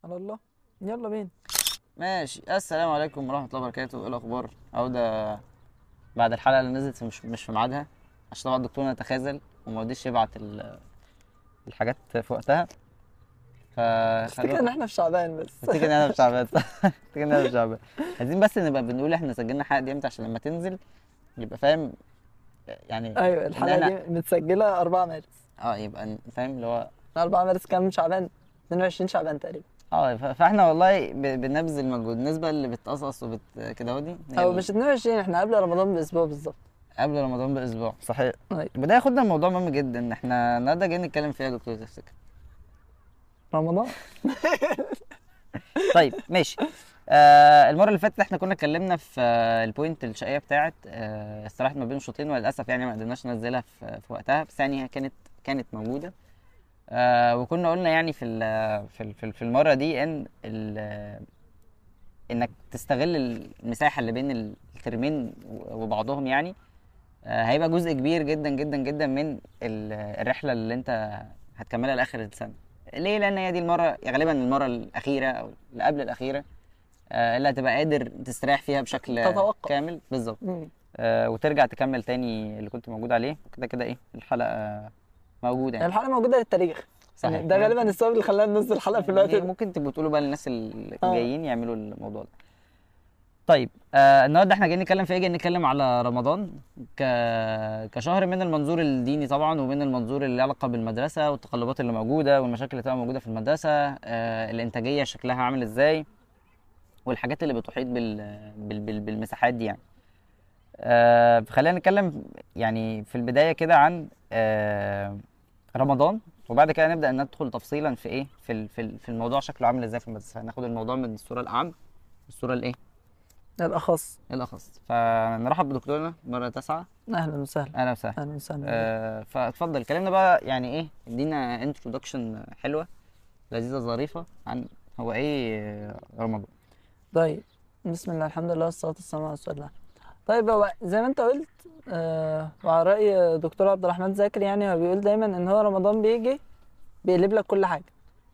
على الله يلا بينا ماشي السلام عليكم ورحمة الله وبركاته ايه الأخبار؟ عودة بعد الحلقة اللي نزلت مش مش في ميعادها عشان طبعا الدكتور نتخاذل وما رضيش يبعت ال- الحاجات في وقتها ف افتكر ان احنا في شعبان بس افتكر ان انا في شعبان افتكر ان انا في شعبان عايزين بس نبقى بنقول احنا سجلنا الحلقة دي امتى عشان لما تنزل يبقى فاهم يعني ايوه إن الحلقه أنا- دي متسجله 4 مارس اه يبقى فاهم اللي هو 4 مارس كام شعبان 22 شعبان تقريبا اه ف- فاحنا والله ب- بنبذل مجهود النسبة اللي بتقصقص وبت كده اهو دي هي او ال- مش 22 احنا قبل رمضان باسبوع بالظبط قبل رمضان باسبوع صحيح أيوة. بداية خدنا الموضوع مهم جدا احنا النهارده جايين نتكلم فيها يا دكتور تفتكر رمضان طيب ماشي آه المره اللي فاتت احنا كنا اتكلمنا في آه البوينت الشقيه بتاعت آه استراحت ما بين شوطين وللاسف يعني ما قدرناش ننزلها في, في وقتها بس يعني هي كانت كانت موجوده آه وكنا قلنا يعني في ال- في ال- في ال- في المره دي ان ال- انك تستغل المساحه اللي بين الترمين وبعضهم يعني آه هيبقى جزء كبير جدا جدا جدا من ال- الرحله اللي انت هتكملها لاخر السنه ليه لان هي دي المره غالبا المره الاخيره او اللي قبل الاخيره آه، اللي هتبقى قادر تستريح فيها بشكل تتوقف. كامل بالظبط مم. آه، وترجع تكمل تاني اللي كنت موجود عليه كده كده ايه الحلقه موجوده يعني الحلقه موجوده للتاريخ صحيح. يعني ده غالبا السبب اللي خلانا ننزل الحلقه في الوقت يعني ده ممكن تبقوا تقولوا بقى للناس اللي آه. جايين يعملوا الموضوع ده طيب آه النهارده احنا جايين نتكلم في ايه جايين نتكلم على رمضان ك... كشهر من المنظور الديني طبعا ومن المنظور اللي له علاقه بالمدرسه والتقلبات اللي موجوده والمشاكل اللي تبقى موجوده في المدرسه آه الانتاجيه شكلها عامل ازاي والحاجات اللي بتحيط بال... بال... بال... بالمساحات دي يعني آه خلينا نتكلم يعني في البدايه كده عن آه رمضان وبعد كده نبدا ندخل تفصيلا في ايه في ال- في ال- في الموضوع شكله عامل ازاي في المدرسه هناخد الموضوع من الصوره الاعم الصوره الايه الاخص الاخص فنرحب بدكتورنا مره تسعه اهلا وسهلا اهلا وسهلا اهلا وسهلا آه فاتفضل كلمنا بقى يعني ايه ادينا انترودكشن حلوه لذيذه ظريفه عن هو ايه آه، رمضان طيب بسم الله الحمد لله والصلاة والسلام على رسول الله طيب هو زي ما انت قلت آه وعلى رأي دكتور عبد الرحمن زاكر يعني هو بيقول دايما ان هو رمضان بيجي بيقلب لك كل حاجة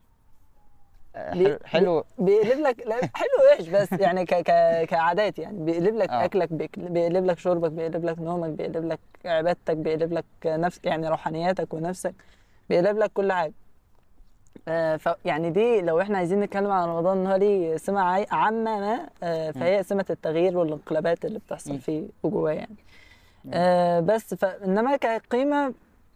آه، بي- حلو, حلو بيقلب لك لا حلو وحش بس يعني ك ك كعادات يعني بيقلب لك آه. اكلك بيك- بيقلب لك شربك بيقلب لك نومك بيقلب لك عبادتك بيقلب لك نفس يعني روحانياتك ونفسك بيقلب لك كل حاجة آه ف يعني دي لو احنا عايزين نتكلم عن رمضان ان هو ليه سمة عاي- عامة ما آه فهي سمة التغيير والانقلابات اللي بتحصل مم. فيه وجواه يعني آه بس فانما كقيمة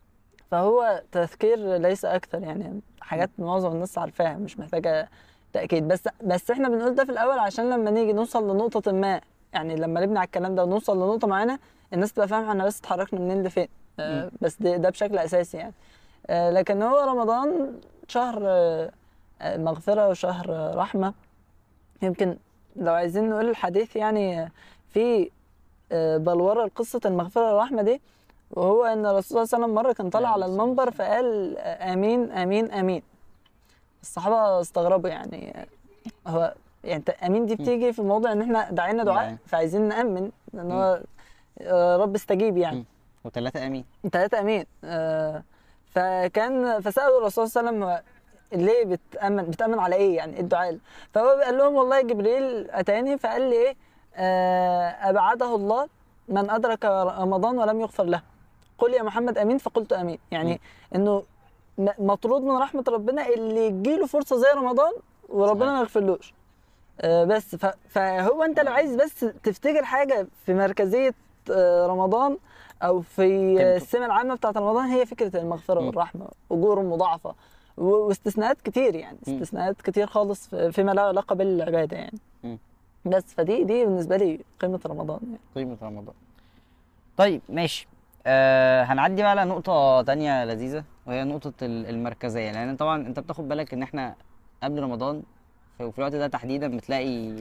فهو تذكير ليس اكثر يعني حاجات معظم الناس عارفاها مش محتاجة تأكيد بس بس احنا بنقول ده في الأول عشان لما نيجي نوصل لنقطة ما يعني لما نبني على الكلام ده ونوصل لنقطة معينة الناس تبقى فاهمة احنا بس اتحركنا منين لفين آه مم. بس ده, ده بشكل أساسي يعني آه لكن هو رمضان شهر آه آه، مغفرة وشهر آه، رحمة يمكن لو عايزين نقول الحديث يعني آه، في آه، بلورة لقصة المغفرة والرحمة دي وهو ان الرسول صلى الله عليه وسلم مرة كان طالع على عليه الصلاة المنبر فقال آه، آمين آمين آمين الصحابة استغربوا يعني هو يعني انت امين دي بتيجي في موضع ان احنا دعينا دعاء دعاء. فعايزين نامن لان هو آه، رب استجيب يعني مم. وثلاثه امين ثلاثة امين آه، فكان فسالوا الرسول صلى الله عليه وسلم هو ليه بتامن بتامن على ايه يعني إيه الدعاء فهو قال لهم والله جبريل اتاني فقال لي ايه آه، ابعده الله من ادرك رمضان ولم يغفر له قل يا محمد امين فقلت امين يعني انه م- مطرود من رحمه ربنا اللي يجيله فرصه زي رمضان وربنا صحيح. ما يغفرلوش آه، بس ف- فهو انت لو عايز بس تفتكر حاجه في مركزيه آه، رمضان او في كانت- السمه العامه بتاعت رمضان هي فكره المغفره مم. والرحمه اجور مضاعفه و- واستثناءات كتير يعني مم. استثناءات كتير خالص في- فيما له علاقه بالعباده يعني مم. بس فدي دي بالنسبه لي قيمه رمضان يعني قيمة رمضان طيب ماشي آه هنعدي بقى على نقطة تانية لذيذة وهي نقطة ال- المركزية لأن طبعا أنت بتاخد بالك إن إحنا قبل رمضان ف- وفي الوقت ده تحديدا بتلاقي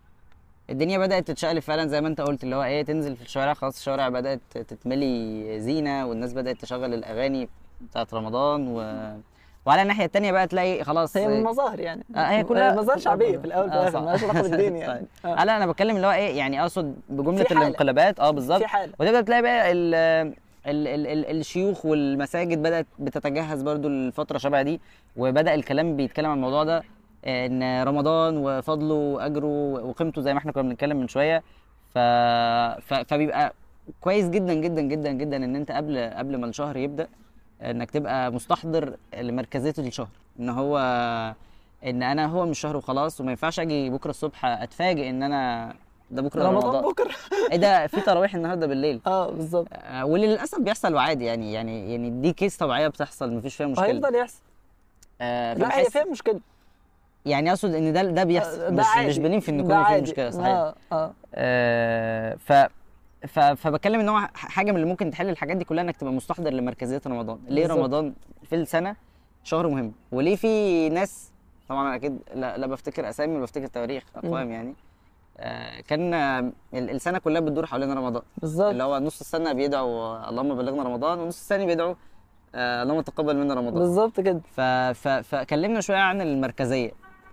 الدنيا بدأت تتشقلب فعلا زي ما أنت قلت اللي هو إيه تنزل في الشوارع خلاص الشوارع بدأت تتملي زينة والناس بدأت تشغل الأغاني بتاعت رمضان و... وعلى الناحية التانية بقى تلاقي خلاص هي من مظاهر يعني آه، هي كلها- مظاهر شعبيه في الاول في آه، الاخر صح. مالهاش علاقه بالدين يعني طيب. آه. لا انا بتكلم اللي هو ايه يعني اقصد بجمله في حالة. الانقلابات اه بالظبط في حاله وتبدا تلاقي بقى ال ال ال ال الشيوخ والمساجد بدات بتتجهز برضو لفتره شبه دي وبدا الكلام بيتكلم عن الموضوع ده ان رمضان وفضله واجره وقيمته زي ما احنا كنا بنتكلم من شويه ف... ف... فبيبقى كويس جدا جدا جدا جدا ان انت قبل قبل ما الشهر يبدا انك تبقى مستحضر لمركزيه الشهر ان هو ان انا هو مش شهر وخلاص وما ينفعش اجي بكره الصبح اتفاجئ ان انا ده بكره رمضان رمضان بكره ايه ده في تراويح النهارده بالليل اه بالظبط آه، واللي للاسف بيحصل وعادي يعني يعني يعني دي كيس طبيعيه بتحصل مفيش فيها مشكله هيفضل يحصل آه لا هي فبحس فيها مشكله يعني اقصد ان ده ده بيحصل ده مش عادي مش بننفي ان ده يكون في عادي. مشكله صحيح اه اه آه ف ف فبتكلم ان هو ح- حاجه من اللي ممكن تحل الحاجات دي كلها انك تبقى مستحضر لمركزيه رمضان ليه بالظبط. رمضان في السنه شهر مهم وليه في ناس طبعا انا اكيد لا, لا بفتكر اسامي ولا بفتكر تواريخ ارقام يعني آه كان آه، ال- السنه كلها بتدور حوالين رمضان بالظبط اللي هو نص السنه بيدعوا اللهم بلغنا رمضان ونص الثاني بيدعوا آه اللهم تقبل منا رمضان بالظبط كده ف... ف... فكلمنا شويه عن المركزيه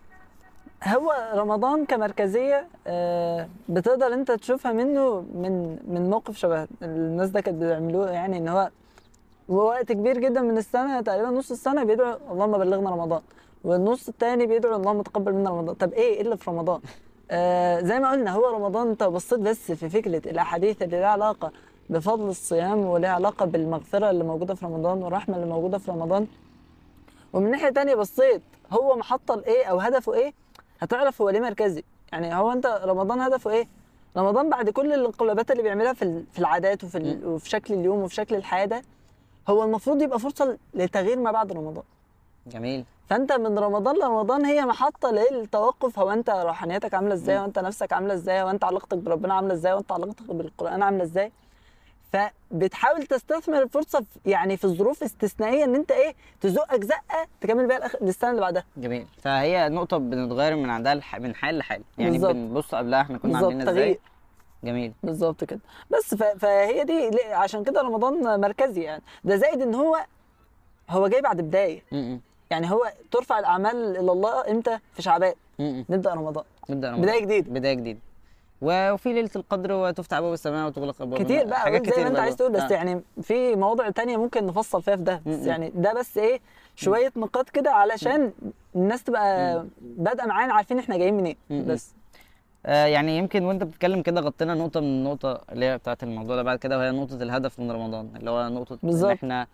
هو رمضان كمركزية آه، بتقدر انت تشوفها منه من من موقف شبه الناس ده كانت بيعملوه يعني ان هو وقت كبير جدا من السنة تقريبا نص السنة بيدعوا اللهم بلغنا رمضان والنص التاني بيدعوا اللهم تقبل منا رمضان طب ايه ايه اللي في رمضان آه زي ما قلنا هو رمضان انت بصيت بس في فكرة الاحاديث اللي لها علاقة بفضل الصيام ولها علاقة بالمغفرة اللي موجودة في رمضان والرحمة اللي موجودة في رمضان ومن ناحية تانية بصيت هو محطة لإيه أو هدفه إيه هتعرف هو ليه مركزي يعني هو أنت رمضان هدفه إيه رمضان بعد كل الانقلابات اللي بيعملها في ال- في العادات وفي ال- وفي شكل اليوم وفي شكل الحياة ده هو المفروض يبقى فرصة لتغيير ما بعد رمضان جميل فانت من رمضان لرمضان هي محطه للتوقف هو انت روحانيتك عامله ازاي وانت نفسك عامله ازاي وانت علاقتك بربنا عامله ازاي وانت علاقتك بالقران عامله ازاي فبتحاول تستثمر الفرصه في يعني في ظروف استثنائيه ان انت ايه تزقك زقه تكمل بيها الأخ- للسنه اللي بعدها جميل فهي نقطه بنتغير من عندها لح... من حال لحال يعني بالظبط. بنبص قبلها احنا كنا بالظبط عاملين ازاي تغيير جميل بالظبط كده بس ف... فهي دي ليه- عشان كده رمضان مركزي يعني ده زائد ان هو هو جاي بعد بدايه م-م. يعني هو ترفع الاعمال الى الله امتى في شعبان م-م. نبدا رمضان نبدا رمضان. بدايه جديده بدايه جديده وفي ليله القدر وتفتح ابواب السماء وتغلق ابواب كتير النار. بقى حاجات قول زي ما انت بقى عايز جوه. تقول بس آه. يعني في مواضع تانية ممكن نفصل فيها في ده بس م-م. يعني ده بس ايه شوية نقاط كده علشان الناس تبقى بادئة معانا عارفين احنا جايين منين م-م. بس آه يعني يمكن وانت بتتكلم كده غطينا نقطه من النقطه اللي هي بتاعت الموضوع ده بعد كده وهي نقطه الهدف من رمضان اللي هو نقطه بالظبط. ان احنا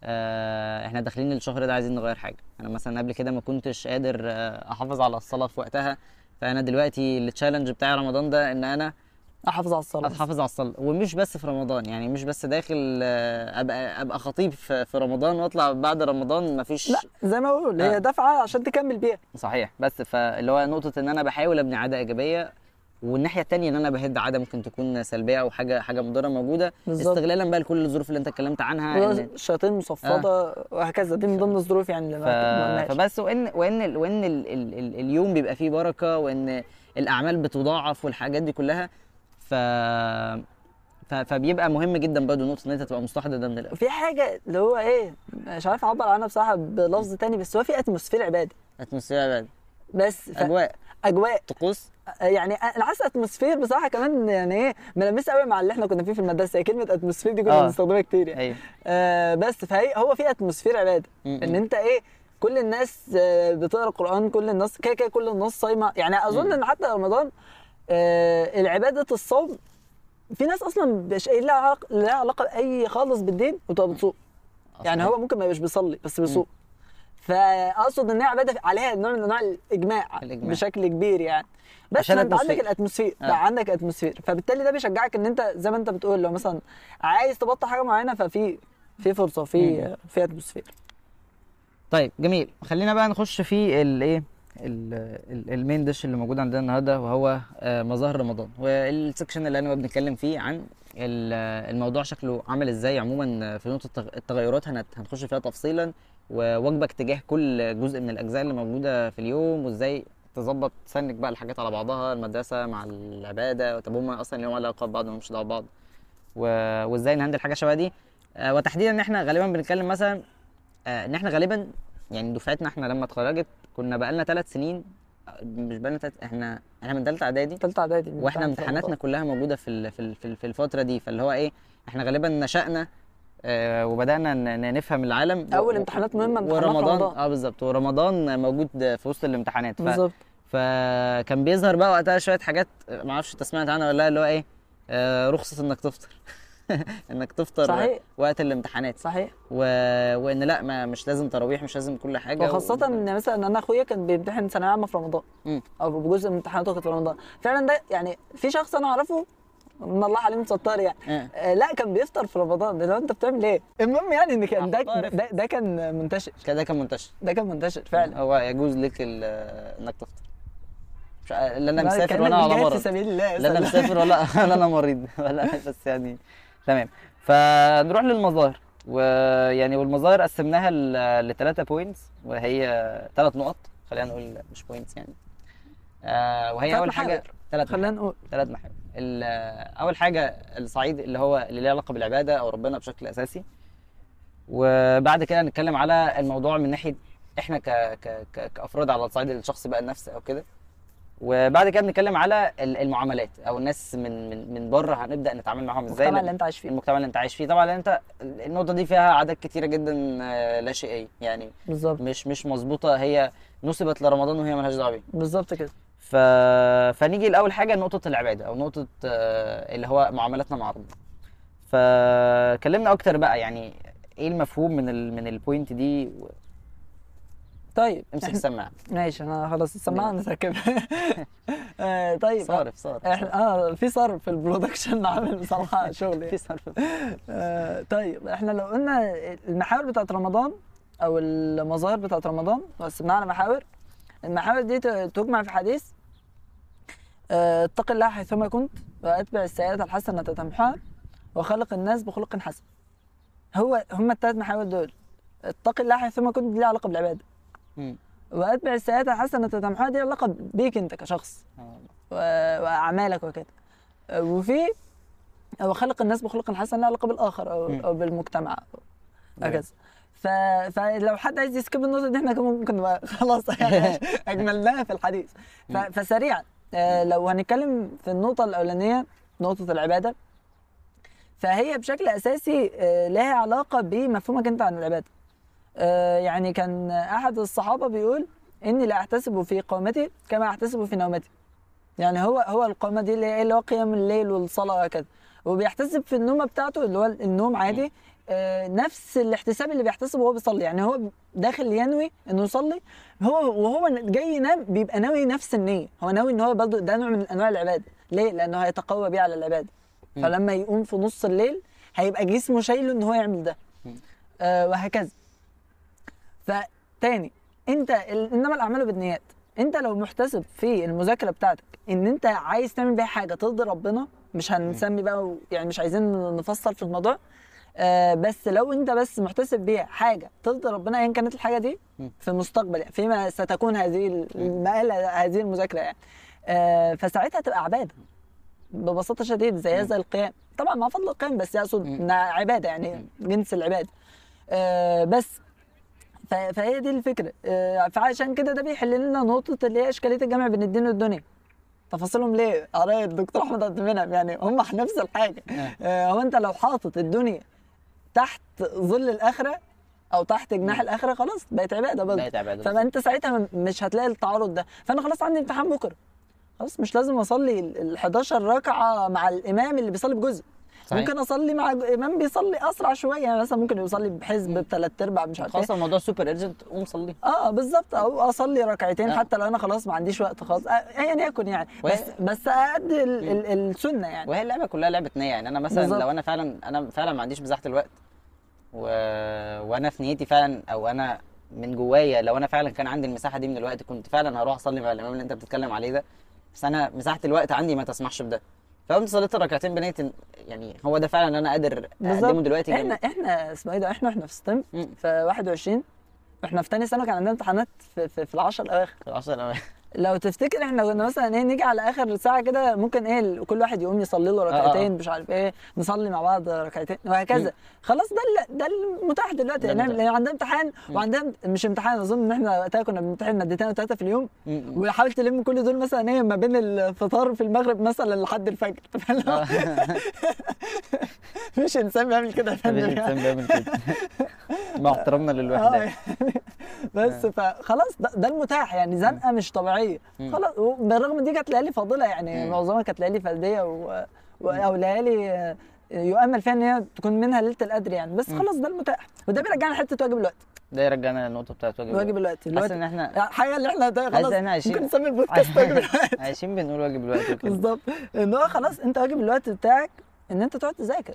آه احنا داخلين الشهر ده عايزين نغير حاجه انا مثلا قبل كده ما كنتش قادر آه احافظ على الصلاه في وقتها فانا دلوقتي التشالنج بتاع رمضان ده ان انا احافظ على الصلاة اتحافظ على الصلاه ومش بس في رمضان يعني مش بس داخل آه، ابقى ابقى خطيب في في رمضان واطلع بعد رمضان مفيش لا زي ما بقول آه. هي دفعة عشان تكمل بيها صحيح بس فاللي هو نقطة إن أنا بحاول أبني عادة إيجابية والناحية التانية إن أنا بهد عادة ممكن تكون سلبية أو حاجة حاجة مضرة موجودة بالظبط. استغلالا بقى لكل الظروف اللي أنت اتكلمت عنها إن الشياطين مصفدة وهكذا دي من ضمن الظروف يعني اللي ف... ما قلناهاش. فبس وإن وإن ال... وإن ال... ال... ال... اليوم بيبقى فيه بركة وإن الأعمال بتضاعف والحاجات دي كلها ف... ف... فبيبقى مهم جدا برضه نقطة إن أنت تبقى مستحضر ده من الأول في حاجة اللي هو ايه مش عارف اعبر عنها بصراحة بلفظ تاني بس هو في اتموسفير عبادة أتموسفير بعد بس ف... أجواء اجواء طقوس يعني انا حاسس اتموسفير بصراحه كمان يعني ايه ملمسه قوي مع اللي احنا كنا فيه في المدرسه هي كلمه اتموسفير دي كنا آه. بنستخدمها كتير يعني أيوه آه بس فهي هو في اتموسفير عباده م-م. ان انت ايه كل الناس آه بتقرا القران كل الناس كده كده كل الناس صايمه يعني اظن م. ان حتى رمضان آه العباده الصوم في ناس اصلا مش لها علاقه لها علاقه باي خالص بالدين وتبقى بتصوم يعني هو ممكن ما يبقاش بيصلي بس بيصوم فاقصد ان هي عباده عليها نوع من انواع الاجماع, الإجماع. بشكل كبير يعني بس عشان انت عندك أتموسفير. الاتموسفير آه. بقى عندك اتموسفير فبالتالي ده بيشجعك ان انت زي ما انت بتقول لو مثلا عايز تبطل حاجه معينه ففي في فرصه في في اتموسفير طيب جميل خلينا بقى نخش في الايه المين ديش اللي موجود عندنا النهارده وهو آه، مظاهر رمضان والسكشن اللي انا بنتكلم فيه عن ال- آه، الموضوع شكله عامل ازاي عموما في نقطه التغ- التغيرات هنت- هنخش فيها تفصيلا وواجبك تجاه كل جزء من الاجزاء اللي موجوده في اليوم وازاي تظبط تسنك بقى الحاجات على بعضها المدرسه مع العباده طب هم اصلا ليهم علاقه ببعض ولا مش دعوه ببعض و- وازاي نهندل حاجه شبه دي آه، وتحديدا ان احنا غالبا بنتكلم مثلا آه، ان احنا غالبا يعني دفعتنا احنا لما اتخرجت كنا بقالنا ثلاث سنين آه، مش بقالنا تلت... احنا احنا من ثالثه اعدادي ثالثه اعدادي واحنا امتحاناتنا كلها موجوده في ال- في ال- في ال- في الفتره دي فاللي هو ايه احنا غالبا نشأنا آه وبدانا ن- ن- نفهم العالم و- أول امتحانات مهمة امتحانات ورمضان رمضان. اه بالظبط ورمضان موجود في وسط الامتحانات ف... بالظبط فكان بيظهر بقى وقتها شويه حاجات ما اعرفش انت سمعت عنها ولا لا اللي هو ايه آه رخصه انك تفطر انك تفطر صحيح. وقت الامتحانات صحيح و... وان لا ما مش لازم تراويح مش لازم كل حاجه وخاصة ان مثلا انا اخويا كان بيمتحن ثانوية عامة في رمضان مم. او بجزء من امتحاناته كانت في رمضان فعلا ده يعني في شخص انا اعرفه من الله عليه ستار يعني آه. آه لا كان بيفطر في رمضان ده لو انت بتعمل ايه المهم يعني ان كان ده أفطار. ده, ده كان منتشر كده كان منتشر ده كان منتشر فعلا هو يجوز لك ال... انك تفطر مش ع- لا انا لا، مسافر كأنك ولا على بتجاهد مرض في سبيل الله لا انا أصلاً. مسافر ولا ولا انا مريض ولا بس يعني تمام فنروح للمظاهر ويعني والمظاهر قسمناها لثلاثة بوينتس وهي ثلاث نقط خلينا نقول مش بوينتس يعني آه وهي ثلاث اول حاجه محاور. ثلاث خلينا نقول ثلاث محاور ال- اول حاجه الصعيد اللي هو اللي ليه علاقه بالعباده او ربنا بشكل اساسي وبعد كده نتكلم على الموضوع من ناحيه احنا ك... ك... ك... كافراد على الصعيد الشخصي بقى النفس او كده وبعد كده بنتكلم على ال- المعاملات او الناس من من من بره هنبدا نتعامل معاهم ازاي المجتمع لأن- اللي انت عايش فيه المجتمع اللي انت عايش فيه طبعا لان انت النقطه دي فيها عادات كتيره جدا آه، لا شيئيه يعني بالظبط مش مش مظبوطه هي نسبت لرمضان وهي ملهاش دعوه بيه بالظبط كده ف... فنيجي لاول حاجه نقطه العباده او نقطه آه، اللي هو معاملاتنا مع ربنا فكلمنا اكتر بقى يعني ايه المفهوم من ال... من البوينت دي طيب امسك إحنا- السماعه ماشي انا خلاص السماعه نركبها آه طيب صارف صارف احنا اه في صرف في البرودكشن عامل بصراحه شغل في يعني. صرف آه طيب احنا لو قلنا المحاور بتاعت رمضان او المظاهر بتاعت رمضان قسمناها على محاور المحاور دي ت- تجمع في حديث آه، اتق الله حيثما كنت واتبع السيئات الحسنه تمحها وخلق الناس بخلق حسن هو هم الثلاث محاور دول اتق الله حيثما كنت دي لها علاقه بالعباده مم. واتبع السيئات الحسنه تمحها دي علاقه بيك انت كشخص آه. و- واعمالك وكده وفي هو خلق الناس بخلق حسن له علاقه بالاخر او مم. او بالمجتمع جميل. هكذا ف... فلو حد عايز يسكيب النقطه دي احنا كمان ممكن نبقى خلاص يعني اجملناها في الحديث ف... مم. فسريعا آه، لو هنتكلم في النقطه الاولانيه نقطه العباده فهي بشكل اساسي آه، لها علاقه بمفهومك انت عن العباده آه، يعني كان احد الصحابه بيقول اني لا احتسب في قومتي كما احتسب في نومتي يعني هو هو القومه دي اللي هي- اللي هو قيام الليل والصلاه وهكذا وبيحتسب في النومه بتاعته اللي هو النوم عادي آه، نفس الاحتساب اللي بيحتسبه وهو بيصلي يعني هو داخل ينوي انه يصلي هو وهو جاي ينام بيبقى ناوي نفس النيه هو ناوي ان هو برضه ده نوع من انواع العباده ليه لانه هيتقوى بيه على العباده مم. فلما يقوم في نص الليل هيبقى جسمه شايله ان هو يعمل ده مم. آه وهكذا فتاني انت ال- انما الاعمال بالنيات انت لو محتسب في المذاكره بتاعتك ان انت عايز تعمل بيها حاجه ترضي ربنا مش هنسمي بقى و- يعني مش عايزين نفصل في الموضوع آه بس لو انت بس محتسب بيها حاجه ترضي ربنا ايا كانت الحاجه دي مم. في المستقبل يعني فيما ستكون هذه المآل هذه المذاكره يعني آه فساعتها تبقى عباده ببساطه شديده زيها زي القيام طبعا مع فضل القيام بس يقصد مم. انها عباده يعني جنس العباده آه بس ف- فهي دي الفكره آه، فعشان كده ده بيحل لنا نقطه اللي هي اشكاليه الجمع بين الدين والدنيا تفاصيلهم ليه؟ قرايه الدكتور احمد عبد المنعم يعني هم نفس الحاجه آه، هو انت لو حاطط الدنيا تحت ظل الاخره او تحت جناح الاخره خلاص بقت عباده برضه بقت عباده فانت ساعتها م- مش هتلاقي التعارض ده فانا خلاص عندي امتحان بكره خلاص مش لازم اصلي ال 11 ركعه مع الامام اللي بيصلي بجزء صحيح. ممكن اصلي مع ج- امام بيصلي اسرع شويه يعني مثلا ممكن يصلي بحزب بثلاث ارباع مش عارف ايه خلاص الموضوع سوبر ايرجنت قوم صلي اه بالظبط او اصلي ركعتين آه. حتى لو انا خلاص ما عنديش وقت خالص آه، ايا يكن يعني وهي- بس بس ادي ال- ال- السنه يعني وهي اللعبه كلها لعبه نيه يعني انا مثلا بالظبط. لو انا فعلا انا فعلا ما عنديش مساحه الوقت و... وانا في نيتي فعلا او انا من جوايا لو انا فعلا كان عندي المساحه دي من الوقت كنت فعلا هروح اصلي مع الامام اللي انت بتتكلم عليه ده بس انا مساحه الوقت عندي ما تسمحش بده فقمت صليت الركعتين بنيه إن- يعني هو ده فعلا اللي انا قادر اقدمه دلوقتي احنا جنب- احنا اسمه ايه ده احنا احنا في ستيم مم. في 21 احنا في تاني سنه كان عندنا امتحانات في, في, في العشر الاواخر في العشر الأواخر. لو تفتكر احنا كنا مثلا ايه نيجي على اخر ساعه كده ممكن ايه كل واحد يقوم يصلي له آه، آه. ركعتين مش عارف ايه نصلي مع بعض ركعتين وهكذا خلاص ده ال- ده المتاح دلوقتي ده يعني المتاح. لان عندنا امتحان وعندنا مش امتحان اظن ان احنا وقتها كنا بنمتحن مادتين او ثلاثه في اليوم م- م. وحاول تلم كل دول مثلا ايه ما بين الفطار في المغرب مثلا لحد الفجر فاللي هو مفيش انسان بيعمل كده يا مفيش فندم يعني. انسان بيعمل كده مع احترامنا اه للوحده يعني بس فخلاص ده, ده المتاح يعني زنقه مش طبيعيه مم. خلاص بالرغم من دي كانت ليالي فاضله يعني مم. معظمها كانت ليالي فرديه و... و... او ليالي آه، يؤمل فيها ان هي تكون منها ليله القدر يعني بس مم. خلاص ده المتاح وده بيرجعنا لحته واجب الوقت ده يرجعنا للنقطه بتاعت واجب واجب الوقت الوقت حاسس الوقت ان احنا حاجه اللي احنا ده حاسس خلاص ان احنا عايشين ممكن نسمي البودكاست واجب الوقت عايشين بنقول واجب الوقت وكده بالظبط ان هو خلاص انت واجب الوقت بتاعك ان انت تقعد تذاكر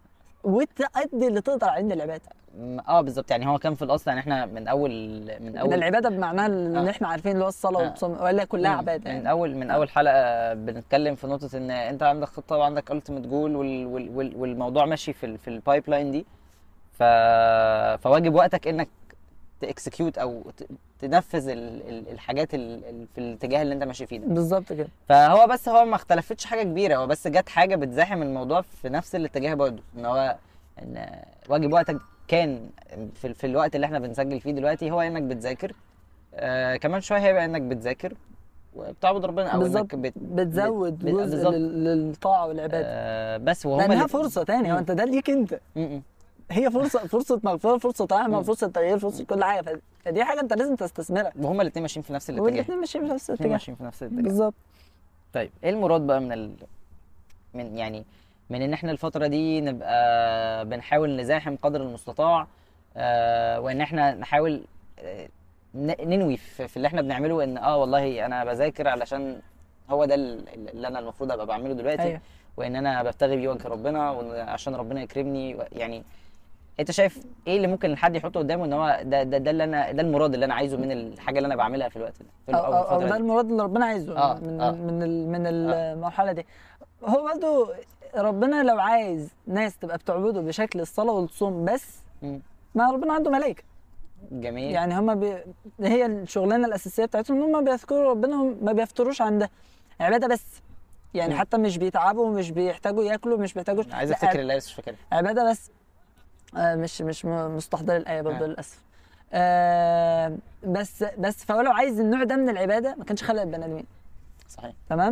وتأدي اللي تقدر عليه من العباده م- اه بالظبط يعني هو كان في الاصل يعني احنا من اول من من اول العباده بمعناها اللي آه. احنا عارفين اللي هو الصلاه آه. والصوم ولا كلها مم. عباده من يعني اول من اول حلقه بنتكلم في نقطه ان انت عندك خطه وعندك التيميت جول وال... وال... وال... والموضوع ماشي في ال... في البايب لاين دي ف... فواجب وقتك انك تاكسكيوت او ت... تنفذ ال... ال- الحاجات ال... ال... في الاتجاه اللي انت ماشي فيه ده بالظبط كده فهو بس هو ما اختلفتش حاجه كبيره هو بس جت حاجه بتزاحم الموضوع في نفس الاتجاه برضه ان هو ان واجب وقتك كان في, في الوقت اللي احنا بنسجل فيه دلوقتي هو انك بتذاكر آه كمان شويه هيبقى انك بتذاكر وبتعبد ربنا او بالظبط انك بت... بتزود بت- جزء بالظبط. لل- للطاعه والعباده آه بس وهم لانها اللي- فرصه تانية مم. وانت ده ليك انت م- م. هي فرصه فرصه مغفره فرصه رحمه مم. فرصه تغيير فرصه كل حاجه ف- فدي حاجه انت لازم تستثمرها وهما الاثنين ماشيين في نفس الاتجاه والاثنين ماشيين في نفس الاثنين الاتجاه ماشيين في نفس الاتجاه بالظبط طيب ايه المراد بقى من ال... من يعني من ان احنا الفترة دي نبقى بنحاول نزاحم قدر المستطاع آه وان احنا نحاول آه ن- ننوي في, في اللي احنا بنعمله ان اه والله انا بذاكر علشان هو ده ال- اللي انا المفروض ابقى بعمله دلوقتي ايوه وان انا ببتغي بيه وجه ربنا وعشان ربنا يكرمني و- يعني انت شايف ايه اللي ممكن الحد يحطه قدامه ان هو ده ده ده اللي انا ده المراد اللي انا عايزه من الحاجه اللي انا بعملها في الوقت ده في او, أو, أو الفترة ده دي. المراد اللي ربنا عايزه آه، من آه. من ال- من المرحله دي هو برضه ربنا لو عايز ناس تبقى بتعبده بشكل الصلاه والصوم بس مم. ما ربنا عنده ملائكه جميل يعني هم بي... هي الشغلانه الاساسيه بتاعتهم ان هم بيذكروا ربنا هم ما بيفتروش عن ده عباده بس يعني مم. حتى مش بيتعبوا مش بيحتاجوا ياكلوا مش بيحتاجوا عايز لا، افتكر الايه بس مش فاكرها عباده بس آه مش مش م- مستحضر الايه برضه آه. للاسف آه بس بس فهو لو عايز النوع ده من العباده ما كانش خلق البني ادمين صحيح تمام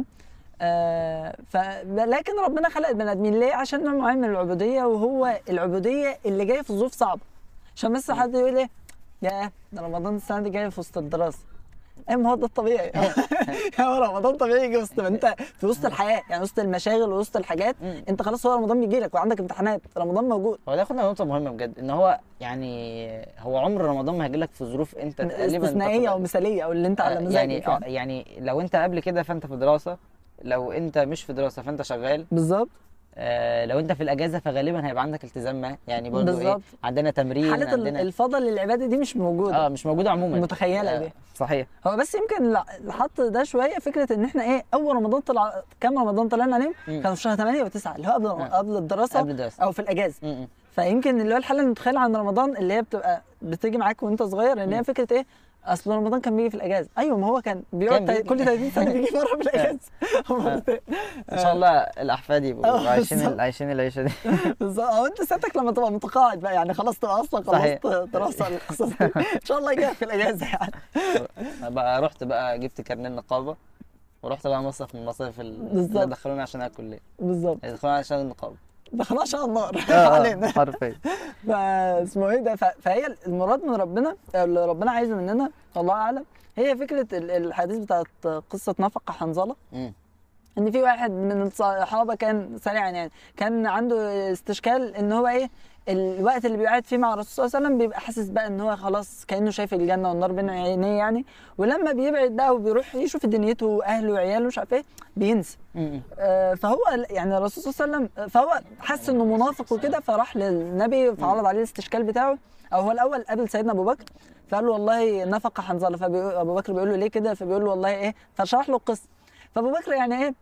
آه ف لكن ربنا خلق البني ادمين ليه عشان نوع معين من العبوديه وهو العبوديه اللي جايه في ظروف صعبه عشان بس حد يقول ايه يا ده رمضان السنه دي جاي في وسط الدراسه ايه ما هو ده الطبيعي هو رمضان طبيعي يجي وسط ما انت في وسط الحياه يعني وسط المشاغل ووسط الحاجات مم. انت خلاص هو رمضان بيجي لك وعندك امتحانات رمضان موجود هو ده ياخدنا لنقطة مهمة بجد ان هو يعني هو عمر رمضان ما هيجيلك في ظروف انت تقريبا استثنائيه او تقدر- مثاليه او اللي انت على آه، مزاجك يعني يعني, آه، يعني لو انت قبل كده فانت في دراسة لو انت مش في دراسة فانت شغال بالظبط آه لو انت في الاجازة فغالبا هيبقى عندك التزام ما يعني برضه ايه بالظبط. عندنا تمرين حاله ال- عندنا الفضل للعباده دي مش موجوده اه مش موجودة عموما المتخيلة دي. صحيح هو بس يمكن اللي حط ده شويه فكره ان احنا ايه اول رمضان طلع كام رمضان طلعنا عليهم مم. كانوا في شهر 8 و9 اللي هو قبل آه. قبل الدراسه قبل الدراسة او في الاجازه م- م. فيمكن اللي هو الحاله المتخيله عن رمضان اللي هي بتبقى بتيجي معاك وانت صغير ان هي مم. فكره ايه اصل رمضان كان بيجي في الاجازه ايوه ما هو كان بيقعد كان بيجي. كل 30 سنه بيجي مره في الاجازه مرتين. ان شاء الله الاحفاد يبقوا آه، عايشين بالظبط. عايشين العيشة دي بالظبط او انت ساعتك لما تبقى متقاعد بقى يعني خلاص تبقى اصلا صحيح. خلصت دراسه القصص دي. ان شاء الله يجيلك في الاجازه يعني بقى رحت بقى جبت كارنيه النقابة ورحت بقى مصرف من المصاريف اللي بالظبط. دخلوني عشان اكل ليه بالظبط دخلوني عشان النقابة ده خلاص على النار آه، آه، علينا حرفيا فاسمه ايه ده ف- فهي المراد من ربنا أو اللي ربنا عايزه مننا الله اعلم هي فكره ال- الحديث بتاعت قصه نفقه حنظله مم. ان في واحد من الصحابه كان سريعا يعني كان عنده استشكال ان هو ايه الوقت اللي بيقعد فيه مع الرسول صلى الله عليه وسلم بيبقى حاسس بقى ان هو خلاص كانه شايف الجنه والنار بين عينيه يعني ولما بيبعد بقى وبيروح يشوف دنيته واهله وعياله مش عارف ايه بينسى مم. آه، فهو يعني الرسول صلى الله عليه وسلم فهو حس انه منافق وكده فراح للنبي فعرض عليه الاستشكال بتاعه او هو الاول قابل سيدنا ابو بكر فقال له والله نفق حنظله فابو بكر بيقول له ليه كده فبيقول له والله ايه فشرح له القصه فابو بكر يعني ايه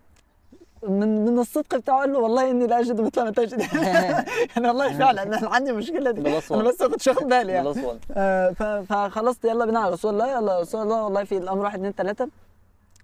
من من الصدق بتاعه قال له والله اني لا اجد مثل ما تجد يعني والله فعلا انا عندي المشكله دي بلس انا وان. بس ما كنتش واخد بالي يعني بلس وان آه، ف- فخلاص يلا بينا على رسول الله يلا يا رسول الله والله في الامر واحد اتنين تلاته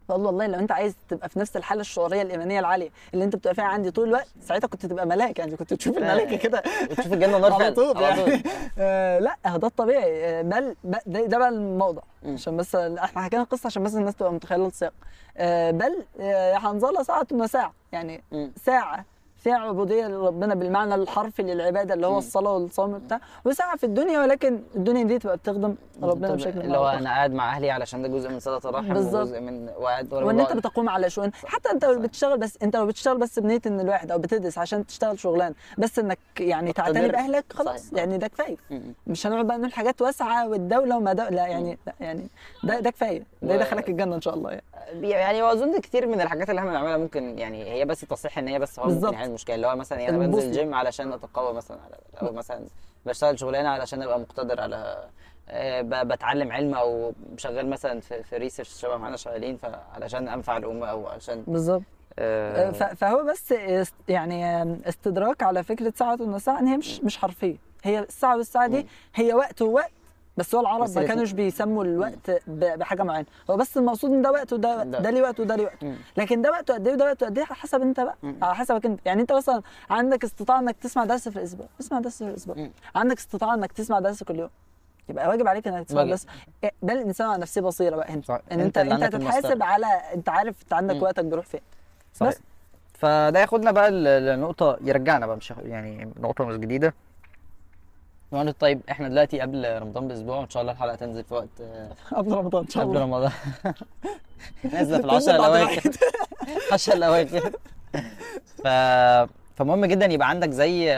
فقال له والله لو انت عايز تبقى في نفس الحاله الشعوريه الايمانيه العاليه اللي انت بتبقى فيها عندي طول الوقت ساعتها كنت تبقى ملاك يعني كنت تشوف الملائكه كده وتشوف الجنه والنار على فعلا طول على يعني آه لا هو ده الطبيعي آه، ده ال- ده, ده ده بقى الموضع مم. عشان بس احنا حكينا القصه عشان بس الناس تبقى متخيله السياق آه، بل آه، يا حنظله ساعه وساعه يعني مم. ساعه فيها عبوديه لربنا بالمعنى الحرفي للعباده اللي هو مم. الصلاه والصوم بتاع وساعه في الدنيا ولكن الدنيا دي تبقى بتخدم ربنا بشكل اللي هو أو بآخر. انا قاعد مع اهلي علشان ده جزء من صله الرحم بالظبط. وجزء من وقاعد ولا وان انت بقعد- بتقوم على شؤون حتى انت لو صحيح. بتشتغل بس انت لو بتشتغل بس بنيه ان الواحد او بتدرس عشان تشتغل شغلانه بس انك يعني تعتني مقتدر. باهلك خلاص صحيح. يعني ده كفايه مم. مش هنقعد بقى نقول حاجات واسعه والدوله وما دو... لا يعني لا يعني ده ده كفايه ده و- يدخلك الجنه ان شاء الله يعني يعني واظن كتير من الحاجات اللي احنا بنعملها ممكن يعني هي بس تصحيح ان هي بس هو بالظبط. ممكن يحل المشكله اللي هو مثلا يعني انا البوصلة. بنزل الجيم علشان اتقوى مثلا على او مثلا بشتغل شغلانه علشان ابقى مقتدر على آه، ب- بتعلم علم او شغال مثلا في, في ريسيرش شبه ما احنا شغالين فعلشان انفع الامه او عشان بالظبط آه، ف- فهو بس است- يعني استدراك على فكره ساعه والساعه ان هي مش مش حرفيه هي الساعه والساعه دي مم. هي وقت ووقت بس هو العرب بس ما الاتنين- كانوش بيسموا الوقت ب- بحاجه معينه هو بس المقصود ان ده وقت وده وقت ده. ده ليه وقت وده ليه وقت مم. لكن ده وقته قد ايه وده وقته قد ايه على حسب انت بقى مم. على حسبك انت يعني انت مثلا عندك استطاعه انك تسمع درس في الاسبوع اسمع درس في الاسبوع مم. عندك استطاعه انك تسمع درس كل يوم يبقى واجب عليك انك تسمع واجب. درس إيه، ده الانسان على نفسه بصيره بقى هنا صح. ان أنت انت اللي انت عندك هتتحاسب المسطرة. على انت عارف انت عندك مم. وقتك بيروح فين صحيح بس. فده ياخدنا بقى ل- لنقطة يرجعنا بقى مش يعني نقطة مش جديدة نقول طيب احنا دلوقتي قبل رمضان باسبوع وان شاء الله الحلقة تنزل في وقت آه، قبل رمضان ان شاء قبل الله رمضان نازلة في تنزل العشر بعد الاواخر العشر الاواخر ف فمهم جدا يبقى عندك زي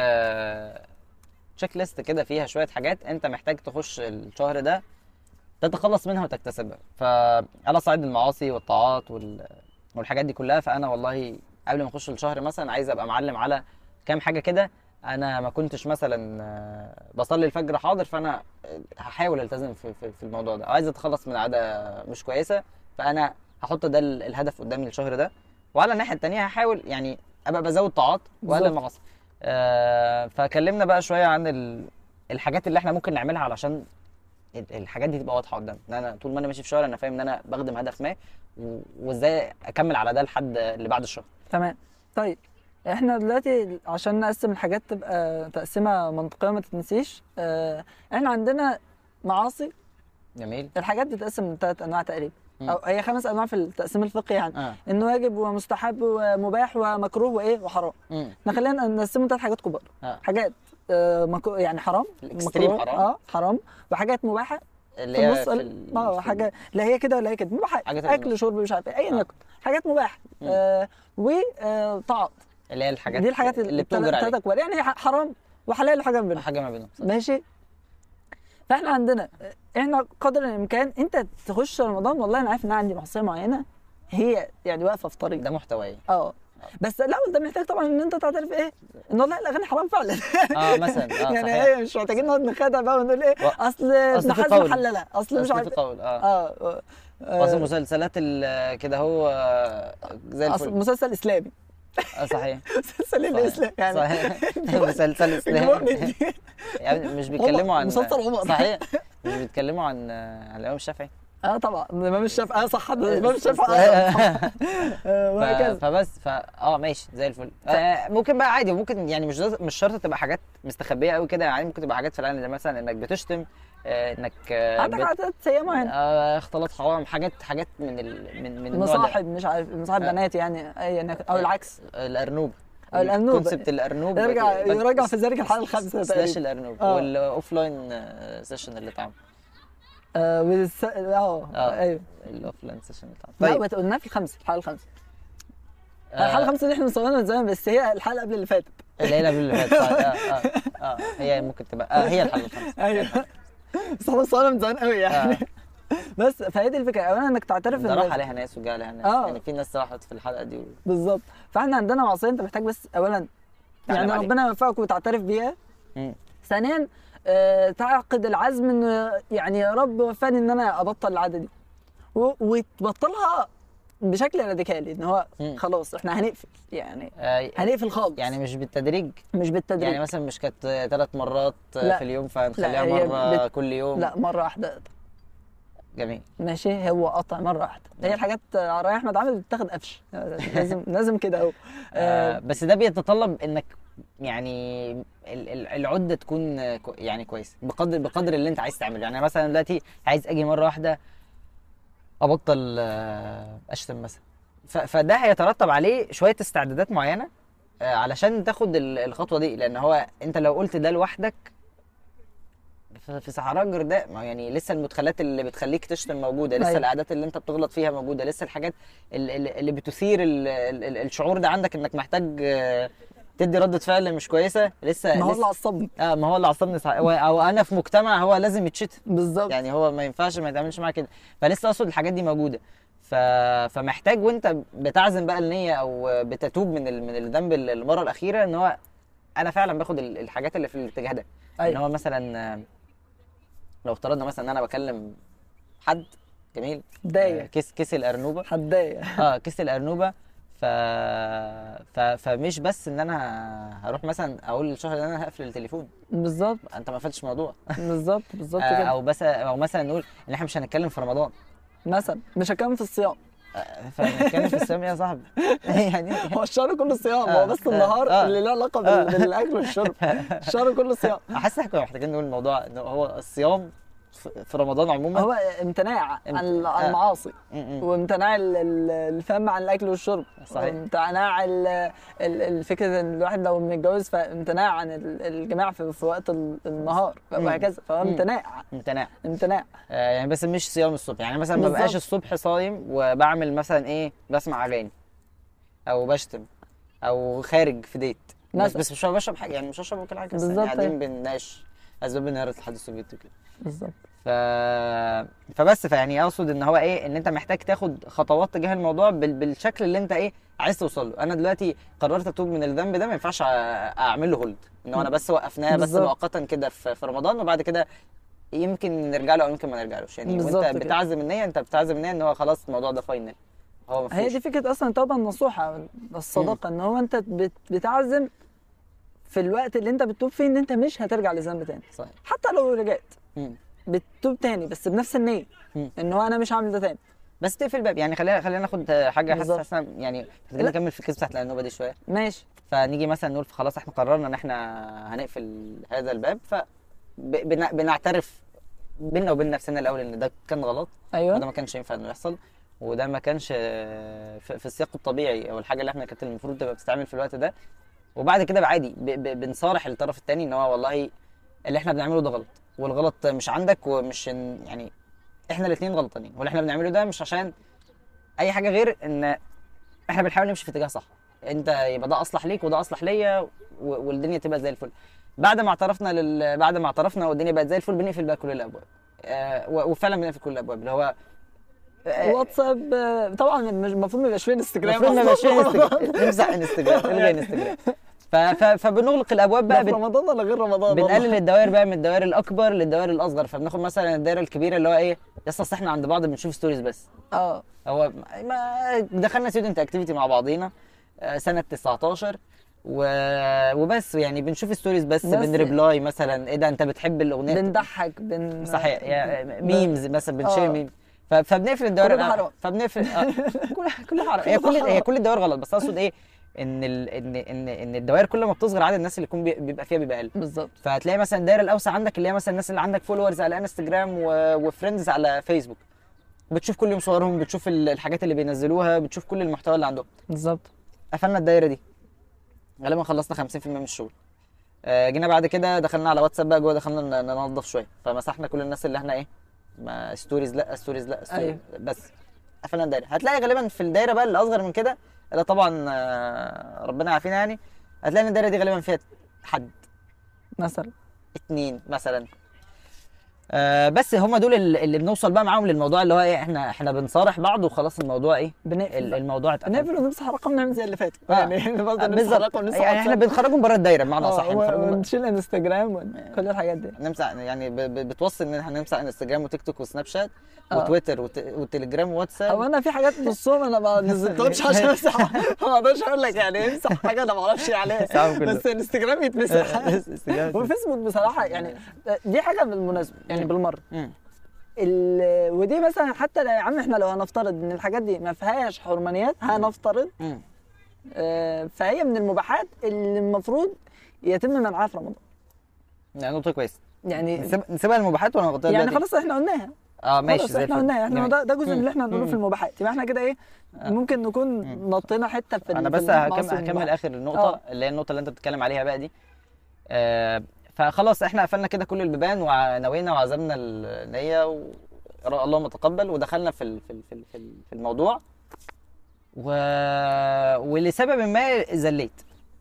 تشيك ليست كده فيها شوية حاجات انت محتاج تخش الشهر ده تتخلص منها وتكتسبها فعلى صعيد المعاصي والطاعات وال... والحاجات دي كلها فانا والله قبل ما اخش الشهر مثلا عايز ابقى معلم على كام حاجه كده انا ما كنتش مثلا آه، بصلي الفجر حاضر فانا آه، هحاول التزم في, في, في الموضوع ده عايز اتخلص من عاده مش كويسه فانا هحط ده ال- الهدف قدامي الشهر ده وعلى الناحيه التانيه هحاول يعني ابقى بزود طاعات واقلل بالظبط. المعاصي آه فكلمنا بقى شويه عن ال... الحاجات اللي احنا ممكن نعملها علشان ال- الحاجات دي تبقى واضحه قدامي ان انا طول ما انا ماشي في الشهر انا فاهم ان انا بخدم هدف ما و- وازاي اكمل على ده لحد اللي بعد الشهر تمام طيب احنا دلوقتي عشان نقسم الحاجات تبقى تقسيمه منطقيه ما تتنسيش اه احنا عندنا معاصي جميل الحاجات بتتقسم لثلاث انواع تقريبا مم. او هي خمس انواع في التقسيم الفقهي يعني اه انه واجب ومستحب ومباح ومكروه وايه وحرام امم احنا خلينا نقسمهم ثلاث حاجات كبار اه حاجات آه مكو... يعني حرام الإكستريم مكروه، حرام. اه حرام وحاجات مباحه اللي في هي النص في ال- ال- اه في حاجه لا هي كده ولا هي كده مباحات حاجات اللي اكل النص. شرب مش عارف ايه ايا آه. يكن حاجات مباحه مم. آه وطاعات اللي هي الحاجات دي الحاجات اللي بتجبر الثلاث عليك اكبر يعني ح- حرام وحلال وحاجه من بينهم حاجه ما بينهم صح. ماشي فاحنا عندنا احنا قدر الامكان انت تخش رمضان والله انا عارف ان انا عندي معصيه معينه هي يعني واقفه في طريق ده محتوى اه بس الاول ده محتاج طبعا ان انت تعترف ايه ان والله الاغاني حرام فعلا اه مثلا اه يعني صحيح هي مش محتاجين نقعد نخدع بقى ونقول ايه و- اصل أصل ابن في حزم قول. حللها اصل مش أصل عارف في قول اه اه آه، اصل المسلسلات ال- كده هو آه، زي اصل الفل مسلسل اسلامي اه صحيح مسلسل الاسلام يعني صحيح مسلسل الجواب اسلامي دي. يعني مش بيتكلموا عن مسلسل عمر. صحيح مش بيتكلموا عن عن الامام الشافعي اه طبعا الامام الشافعي اه صح الامام الشافعي آه، صح. آه، ف- وهكذا فبس ف اه ماشي زي الفل آه ممكن بقى عادي ممكن يعني مش لازم- مش شرط تبقى حاجات مستخبيه قوي كده يعني ممكن تبقى حاجات في العلن زي مثلا انك بتشتم آه انك آه عندك بت- عادات سيئه معينه آه اختلاط حرام حاجات حاجات من ال... من من النوع ده. مصاحب مش عارف مصاحب آه. بنات يعني ايا يكن او العكس الارنوب أو الأرنوب. كونسبت الارنوب يرجع بس- يرجع في ذلك الحلقه الخامسه سلاش تقريبا الارنوب آه. والاوف لاين سيشن اللي اتعمل آه والس... اه اه ايوه الاوف لاين سيشن اللي اتعمل لا طيب بس قلناها في الخمسه الحلقه الخامسه آه، الحلقه الخامسه دي احنا مصورينها من زمان بس هي الحلقه قبل اللي فاتت اللي هي قبل اللي فاتت صح. اه اه اه هي ممكن تبقى اه هي الحلقه الخامسه ايوه بس احنا مصورينها من زمان قوي يعني آه. بس فهي دي الفكره اولا انك تعترف ده ان راح عليها ناس وجا عليها ناس آه. يعني في ناس راحت في الحلقه دي و... بالظبط فاحنا عندنا معصيه انت محتاج بس اولا تعلم يعني عليها. ربنا يوفقك وتعترف بيها مم. ثانيا آه تعقد العزم ان يعني يا رب وفاني ان انا ابطل العاده دي و- وتبطلها بشكل راديكالي ان هو مم. خلاص احنا هنقفل يعني آه هنقفل خالص يعني مش بالتدريج مش بالتدريج يعني مثلا مش كانت ثلاث مرات لا. في اليوم فهنخليها لا، هي مره بت- كل يوم لا مره واحده جميل ماشي هو قطع مره واحده هي الحاجات آه، راي احمد عامل بتاخد قفش لازم لازم كده اهو آه آه، بس ده بيتطلب انك يعني ال- ال- العده تكون آه، كو- يعني كويسه بقدر بقدر اللي انت عايز تعمله يعني مثلا دلوقتي عايز اجي مره واحده ابطل آه، اشتم مثلا ف- فده هيترتب عليه شويه استعدادات معينه آه، علشان تاخد ال- الخطوه دي لان هو انت لو قلت ده لوحدك ف- في صحراء جرداء ما يعني لسه المدخلات اللي بتخليك تشتم موجوده لسه أيوة. العادات اللي انت بتغلط فيها موجوده لسه الحاجات ال- ال- اللي بتثير ال- ال- ال- الشعور ده عندك انك محتاج آه، تدي ردة فعل مش كويسه لسه ما هو اللي لسه عصبني اه ما هو اللي عصبني صح هو- او انا في مجتمع هو لازم يتشتم بالظبط يعني هو ما ينفعش ما يتعملش معاه كده فلسه اقصد الحاجات دي موجوده ف... فمحتاج وانت بتعزم بقى النية او بتتوب من ال... من الذنب المره الاخيره ان هو انا فعلا باخد ال- الحاجات اللي في الاتجاه ده ان ايوه هو مثلا آه، لو افترضنا مثلا ان انا بكلم حد جميل آه، ضايق كيس كيس الارنوبه هتضايق اه كيس الارنوبه ف... ف... فمش بس ان انا هروح مثلا اقول للشهر ان انا هقفل التليفون بالظبط انت ما قفلتش الموضوع بالظبط بالظبط آه، كده او بس او مثلا نقول ان احنا مش هنتكلم في رمضان مثلا مش هكمل في الصيام آه، فنتكلم في الصيام إيه يا صاحبي يعني هو الشهر كله صيام آه، هو بس آه، النهار آه. اللي له علاقه آه. بال- بالاكل والشرب الشهر كله صيام حاسس احنا كنا محتاجين نقول الموضوع ان هو الصيام في في رمضان عموما هو امتناع عن امت- عن آه. المعاصي م- م. وامتناع ال- ال- الفم عن الاكل والشرب صحيح. وامتناع ال- ال- الفكره ان الواحد لو متجوز فامتناع عن ال- الجماع في, في وقت ال- النهار مم. وهكذا فهو مم. امتناع امتناع امتناع آه، يعني بس مش صيام الصبح يعني مثلا ما بالظبط. بقاش الصبح صايم وبعمل مثلا ايه بسمع اغاني او بشتم او خارج في ديت بس مثلا. بس مش بشرب حاجه يعني مش بشرب كل حاجه بس يعني بالظبط، قاعدين أيوة. بنناقش اسباب انهيار الاتحاد السوفيتي وكده بالظبط ف... فبس فيعني اقصد ان هو ايه ان انت محتاج تاخد خطوات تجاه الموضوع بال... بالشكل اللي انت ايه عايز توصل له انا دلوقتي قررت اتوب من الذنب ده ما ينفعش أ- اعمل له هولد ان هو انا بس وقفناه بس بالظبط. مؤقتا كده في... في رمضان وبعد كده يمكن نرجع له او يمكن ما نرجعلوش يعني بالظبط وانت كده. بتعزم النيه انت بتعزم النيه ان هو خلاص الموضوع ده فاينل هو ما هي فيهوش دي فكره اصلا التوبه النصوحه الصداقه ان هو انت بت- بتعزم في الوقت اللي انت بتتوب فيه ان انت مش هترجع لذنب تاني صحيح حتى لو رجعت مم. بتتوب تاني بس بنفس النيه مم. ان هو انا مش هعمل ده تاني بس تقفل الباب يعني خلينا خلينا ناخد حاجه بالظبط. حاسس حاسس يعني خلينا لا. نكمل في الكيس بتاعت الانوبه دي شويه ماشي فنيجي مثلا نقول خلاص احنا قررنا ان احنا هنقفل هذا الباب ف ب- بن- بنعترف بينا وبين نفسنا الاول ان ده كان غلط وده ايوه ما كانش ينفع انه يحصل وده ما كانش آه، في في السياق الطبيعي او الحاجه اللي احنا كانت المفروض تبقى بتستعمل في الوقت ده وبعد كده عادي ب- ب- بنصارح الطرف الثاني ان هو والله اللي احنا بنعمله ده غلط والغلط مش عندك ومش إن- يعني احنا الاثنين غلطانين واللي احنا بنعمله ده مش عشان اي حاجه غير ان احنا بنحاول نمشي في اتجاه صح انت يبقى ده اصلح ليك وده اصلح ليا و- والدنيا تبقى زي الفل بعد ما اعترفنا لل... بعد ما اعترفنا والدنيا بقت زي الفل بنقفل بقى كل الابواب آه و- وفعلا بنقفل كل الابواب اللي هو آه، واتساب آه، طبعا مش- المفروض ما يبقاش فيه انستجرام المفروض ما أصلاً. يبقاش فيه انستجرام نمسح انستجرام الغي انستجرام ف... ف... فبنغلق الابواب ده بقى في بن... رمضان ولا غير رمضان بنقلل الدوائر بقى من الدوائر الاكبر للدوائر الاصغر فبناخد مثلا الدائره الكبيره اللي هو ايه يا اسطى أصل احنا عند بعض بنشوف ستوريز بس اه هو ما دخلنا ستودنت اكتيفيتي مع بعضينا آه، سنه 19 و... وبس يعني بنشوف ستوريز بس, بس- بنريبلاي مثلا ايه ده انت بتحب الاغنيه بنضحك بن صحيح يعني ميمز مثلا بنشير آه. ميم ف- فبنقفل الدوائر كل ده حرام. فبنقفل آه. كل كل حرام هي كل هي كل الدوائر غلط بس اقصد ايه ان ال... ان ان ان الدوائر كل ما بتصغر عدد الناس اللي يكون بي- بيبقى فيها بيبقى اقل بالظبط فهتلاقي مثلا الدايره الاوسع عندك اللي هي مثلا الناس اللي عندك فولورز على انستجرام و... وفريندز على فيسبوك بتشوف كل يوم صورهم بتشوف ال- الحاجات اللي بينزلوها بتشوف كل المحتوى اللي عندهم بالظبط قفلنا الدايره دي غالبا خلصنا 50% من الشغل آه، جينا بعد كده دخلنا على واتساب بقى جوه دخلنا ن- ننظف شويه فمسحنا كل الناس اللي احنا ايه ما ستوريز لا ستوريز لا ستوريز أيوة. بس قفلنا الدايره هتلاقي غالبا في الدايره بقى اللي اصغر من كده اللي طبعا آه، ربنا يعافينا يعني هتلاقي ان الدايره دي غالبا فيها حد مثلا اتنين مثلا آه بس هم دول ال- اللي بنوصل بقى معاهم للموضوع اللي هو ايه احنا احنا بنصارح بعض وخلاص الموضوع ايه بنقفل ال- بقى. الموضوع اتقفل نقفل ونمسح رقم نعمل زي اللي فات آه. يعني برضه نمسح بالظبط رقم نمسح يعني احنا واتساب. بنخرجهم بره الدايره بمعنى آه، اصح يعني و- بنخرجهم بره- ونشيل انستجرام وكل الحاجات دي نمسح يعني ب- ب- بتوصي ان احنا نمسح انستجرام وتيك توك وسناب شات آه. وتويتر وت- وتليجرام هو وواتساب انا في حاجات نصهم انا ما نزلتهمش عشان امسح ما اقدرش اقول لك يعني امسح حاجه انا ما اعرفش عليها امسحهم كلهم. بس انستجرام يتمسح انستجرام. وفيسبوك بصراحه يعني دي حاجه بالمناسبه يعني بالمره مم. ال- ودي مثلا حتى لو يا عم احنا لو هنفترض ان الحاجات دي ما فيهاش حرمانيات هنفترض مم. آه، فهي من المباحات اللي المفروض يتم منعها في رمضان يعني نقطه كويسه يعني نسيب- نسيبها المباحات ولا نغطيها يعني دلوقتي؟ خلاص احنا قلناها اه ماشي خلاص زي احنا الفل. قلناها احنا جميل. ده, ده جزء من اللي احنا هنقوله مم. في المباحات يبقى احنا كده ايه ممكن نكون مم. نطينا حته في ال- انا في بس المعاصي هكمل هكمل والمباحات. اخر النقطه آه. اللي هي النقطه اللي انت بتتكلم عليها بقى دي آه فخلاص احنا قفلنا كده كل البيبان ونوينا وعزمنا النيه و... اللهم تقبل ودخلنا في ال... في ال... في ال- في ال- في الموضوع و... ولسبب ما زليت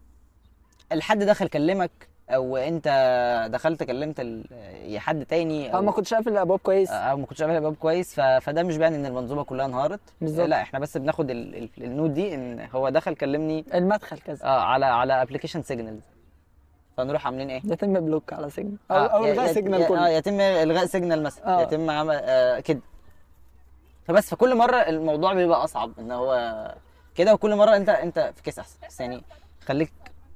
الحد دخل كلمك او انت دخلت كلمت ال... حد تاني اه ما كنتش قافل الابواب كويس او ما كنتش عامل باب كويس ف... فده مش باين ان المنظومه كلها انهارت بالظبط. لا احنا بس بناخد ال... ال- النوت دي ان هو دخل كلمني المدخل كذا اه على على ابلكيشن سيجنال فنروح عاملين ايه؟ يتم بلوك على سجن او آه، او ي- الغاء ي- سيجنال ي- اه كله يتم الغاء سيجنال مثلا آه. يتم عمل آه كده فبس فكل مره الموضوع بيبقى اصعب ان هو كده وكل مره انت انت في كيس احسن بس يعني خليك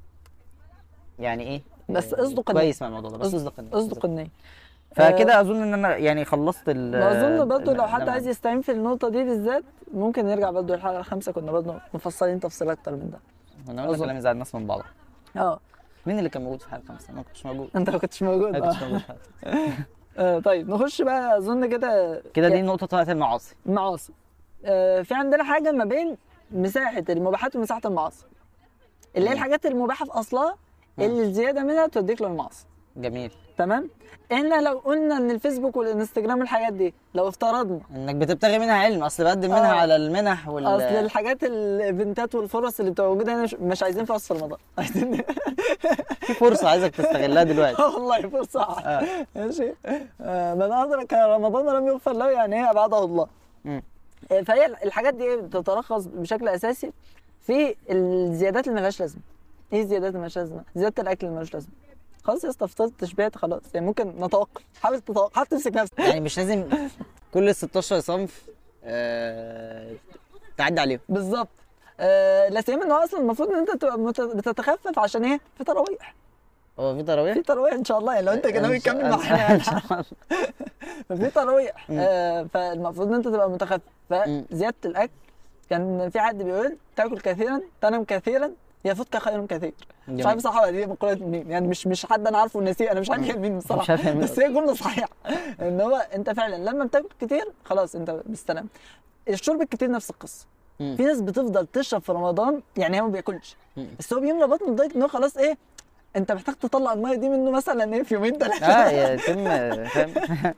يعني ايه بس آه، اصدق النية. كويس مع الموضوع ده بس اصدق- اصدق النية. اصدق النية فكده اظن ان انا يعني خلصت ال واظن برضه لو حد النمط. عايز يستعين في النقطه دي بالذات ممكن نرجع برضه الحلقه الخامسه كنا برضه مفصلين تفصيل اكتر من ده انا قلنا أظن. كلام يزعل الناس من بعض اه مين اللي كان موجود في الحلقه الخامسه؟ انا ما كنتش موجود انت ما كنتش موجود انا ما كنتش آه. موجود في الحلقة. آه طيب نخش بقى اظن كده كده دي النقطه بتاعت المعاصي معاصي آه في عندنا حاجه ما بين مساحه المباحات ومساحه المعاصي اللي هي مم. الحاجات المباحه في اصلها اللي الزياده منها توديك للمعاصي جميل تمام احنا لو قلنا ان الفيسبوك والانستجرام الحاجات دي لو افترضنا انك بتبتغي منها علم اصل بقدم منها آه. على المنح وال اصل الحاجات الايفنتات والفرص اللي بتبقى موجوده هنا مش- مش عايزين فيها في رمضان عايزين في فرصه عايزك تستغلها دلوقتي آه والله فرصه آه. ماشي آه، من ادرك رمضان لم يغفر له يعني ايه ابعده الله مم. آه، فهي الحاجات دي إيه بتتلخص بشكل اساسي في الزيادات اللي ملهاش لازمه ايه الزيادات اللي ملهاش لازمه زياده الاكل اللي ملهاش لازمه خلاص يا اسطى فطرت شبعت خلاص يعني ممكن نتوقف حاول تتوقف حاول تمسك نفسك يعني مش لازم كل ال 16 صنف آه... تعدي عليهم بالظبط آه لا سيما ان هو اصلا المفروض ان انت تبقى مت- بتتخفف عشان ايه في تراويح هو في تراويح؟ في تراويح ان شاء الله يعني لو انت كده ناوي إن شاء- تكمل إن معانا شاء الله. ففي تراويح مم. آه فالمفروض ان انت تبقى متخفف مم. فزياده الاكل كان في حد بيقول تاكل كثيرا تنام كثيرا يفوتك خير كثير مش جميل. عارف صح ولا دي مقوله مين يعني مش مش حد انا عارفه ونسيه انا مش عارف هي مين مش بصراحه عارف هي مين. بس هي جمله صحيحه ان هو انت فعلا لما بتاكل كتير خلاص انت بالسلام الشرب الكتير نفس القصه مم. في ناس بتفضل تشرب في رمضان يعني هو ما بياكلش مم. بس هو بيملى بطنه لدرجه ان هو خلاص ايه انت محتاج تطلع الميه دي منه مثلا ايه في يومين ثلاثه اه يتم فاهم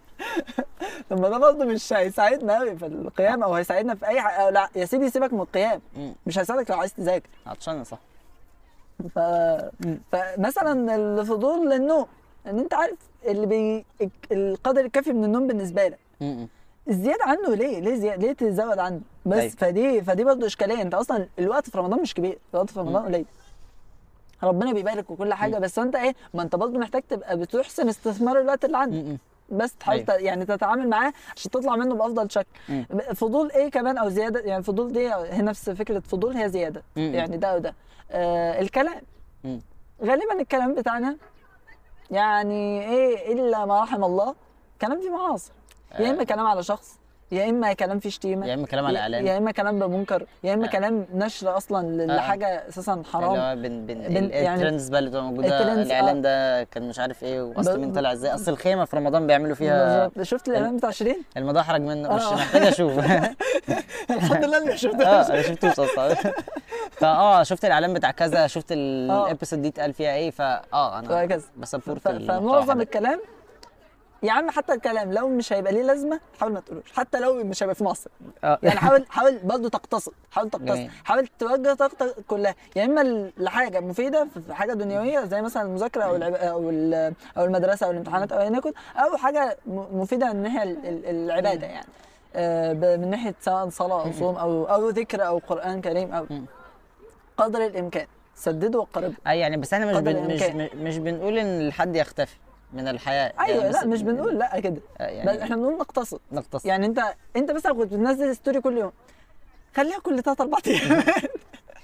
طب ما ده برضه مش هيساعدنا قوي في القيام او هيساعدنا في اي حاجه أو لا يا سيدي سيبك من القيام مم. مش هيساعدك لو عايز تذاكر عطشان صح ف... فمثلا الفضول للنوم ان انت عارف اللي بي... القدر الكافي من النوم بالنسبه لك مم. الزياده عنه ليه؟ ليه زيادة؟ ليه تزود عنه؟ بس أيوة. فدي فدي برضه اشكاليه انت اصلا الوقت في رمضان مش كبير، الوقت في رمضان مم. قليل. ربنا بيبارك وكل حاجه بس انت ايه؟ ما انت برضه محتاج تبقى بتحسن استثمار الوقت اللي عندك. مم. بس تحاول أيوة. ت- يعني تتعامل معاه عشان تطلع منه بافضل شكل مم. فضول ايه كمان او زياده يعني فضول دي هي نفس فكره فضول هي زياده مم. يعني ده وده آه الكلام مم. غالبا الكلام بتاعنا يعني ايه الا ما رحم الله كلام فيه معاصي يا اما كلام على شخص يا اما كلام فيه شتيمه يا اما كلام على يا- اعلان يا اما كلام بمنكر يا اما آه. كلام نشر اصلا آه. لحاجه اساسا اللي حرام هو بن بن, بن- ال- يعني الترندز بقى اللي بتبقى موجوده الترندز، الاعلان آه. ده كان مش عارف ايه واصل ب- مين طلع ازاي اصل الخيمه في رمضان بيعملوا فيها بالظبط شفت الاعلان بتاع شيرين الموضوع حرج منه مش آه. محتاج اشوف الحمد لله اللي اه شفتها انا شفتوش اصلا فاه شفت الاعلان بتاع كذا شفت آه. الابيسود دي اتقال فيها ايه فاه انا وهكذا. بسبورت ف- المقترح فمعظم ده. الكلام يا عم حتى الكلام لو مش هيبقى ليه لازمه حاول ما تقولوش حتى لو مش هيبقى في مصر اه يعني حاول حاول برضه تقتصد حاول تقتصد جميل. حاول توجه طاقتك كلها يا اما ل- لحاجه مفيده في حاجه دنيويه زي مثلا المذاكره او العب... او ال- او المدرسه او الامتحانات او ايا يكن او حاجه م- مفيده من ناحيه ال- ال- العباده يعني آه، ب- من ناحيه سواء صلاه او صوم او او ذكر او قران كريم او مم. قدر الامكان سددوا وقربوا اي يعني بس احنا مش قدر بن مش الإمكان. مش بنقول ان الحد يختفي من الحياه ايوه يعني بس- لا مش بنقول لا كده آه، بس يعني احنا بنقول نقتصد نقتصد يعني انت انت مثلا كنت بتنزل ستوري كل يوم خليها كل ثلاث اربع ايام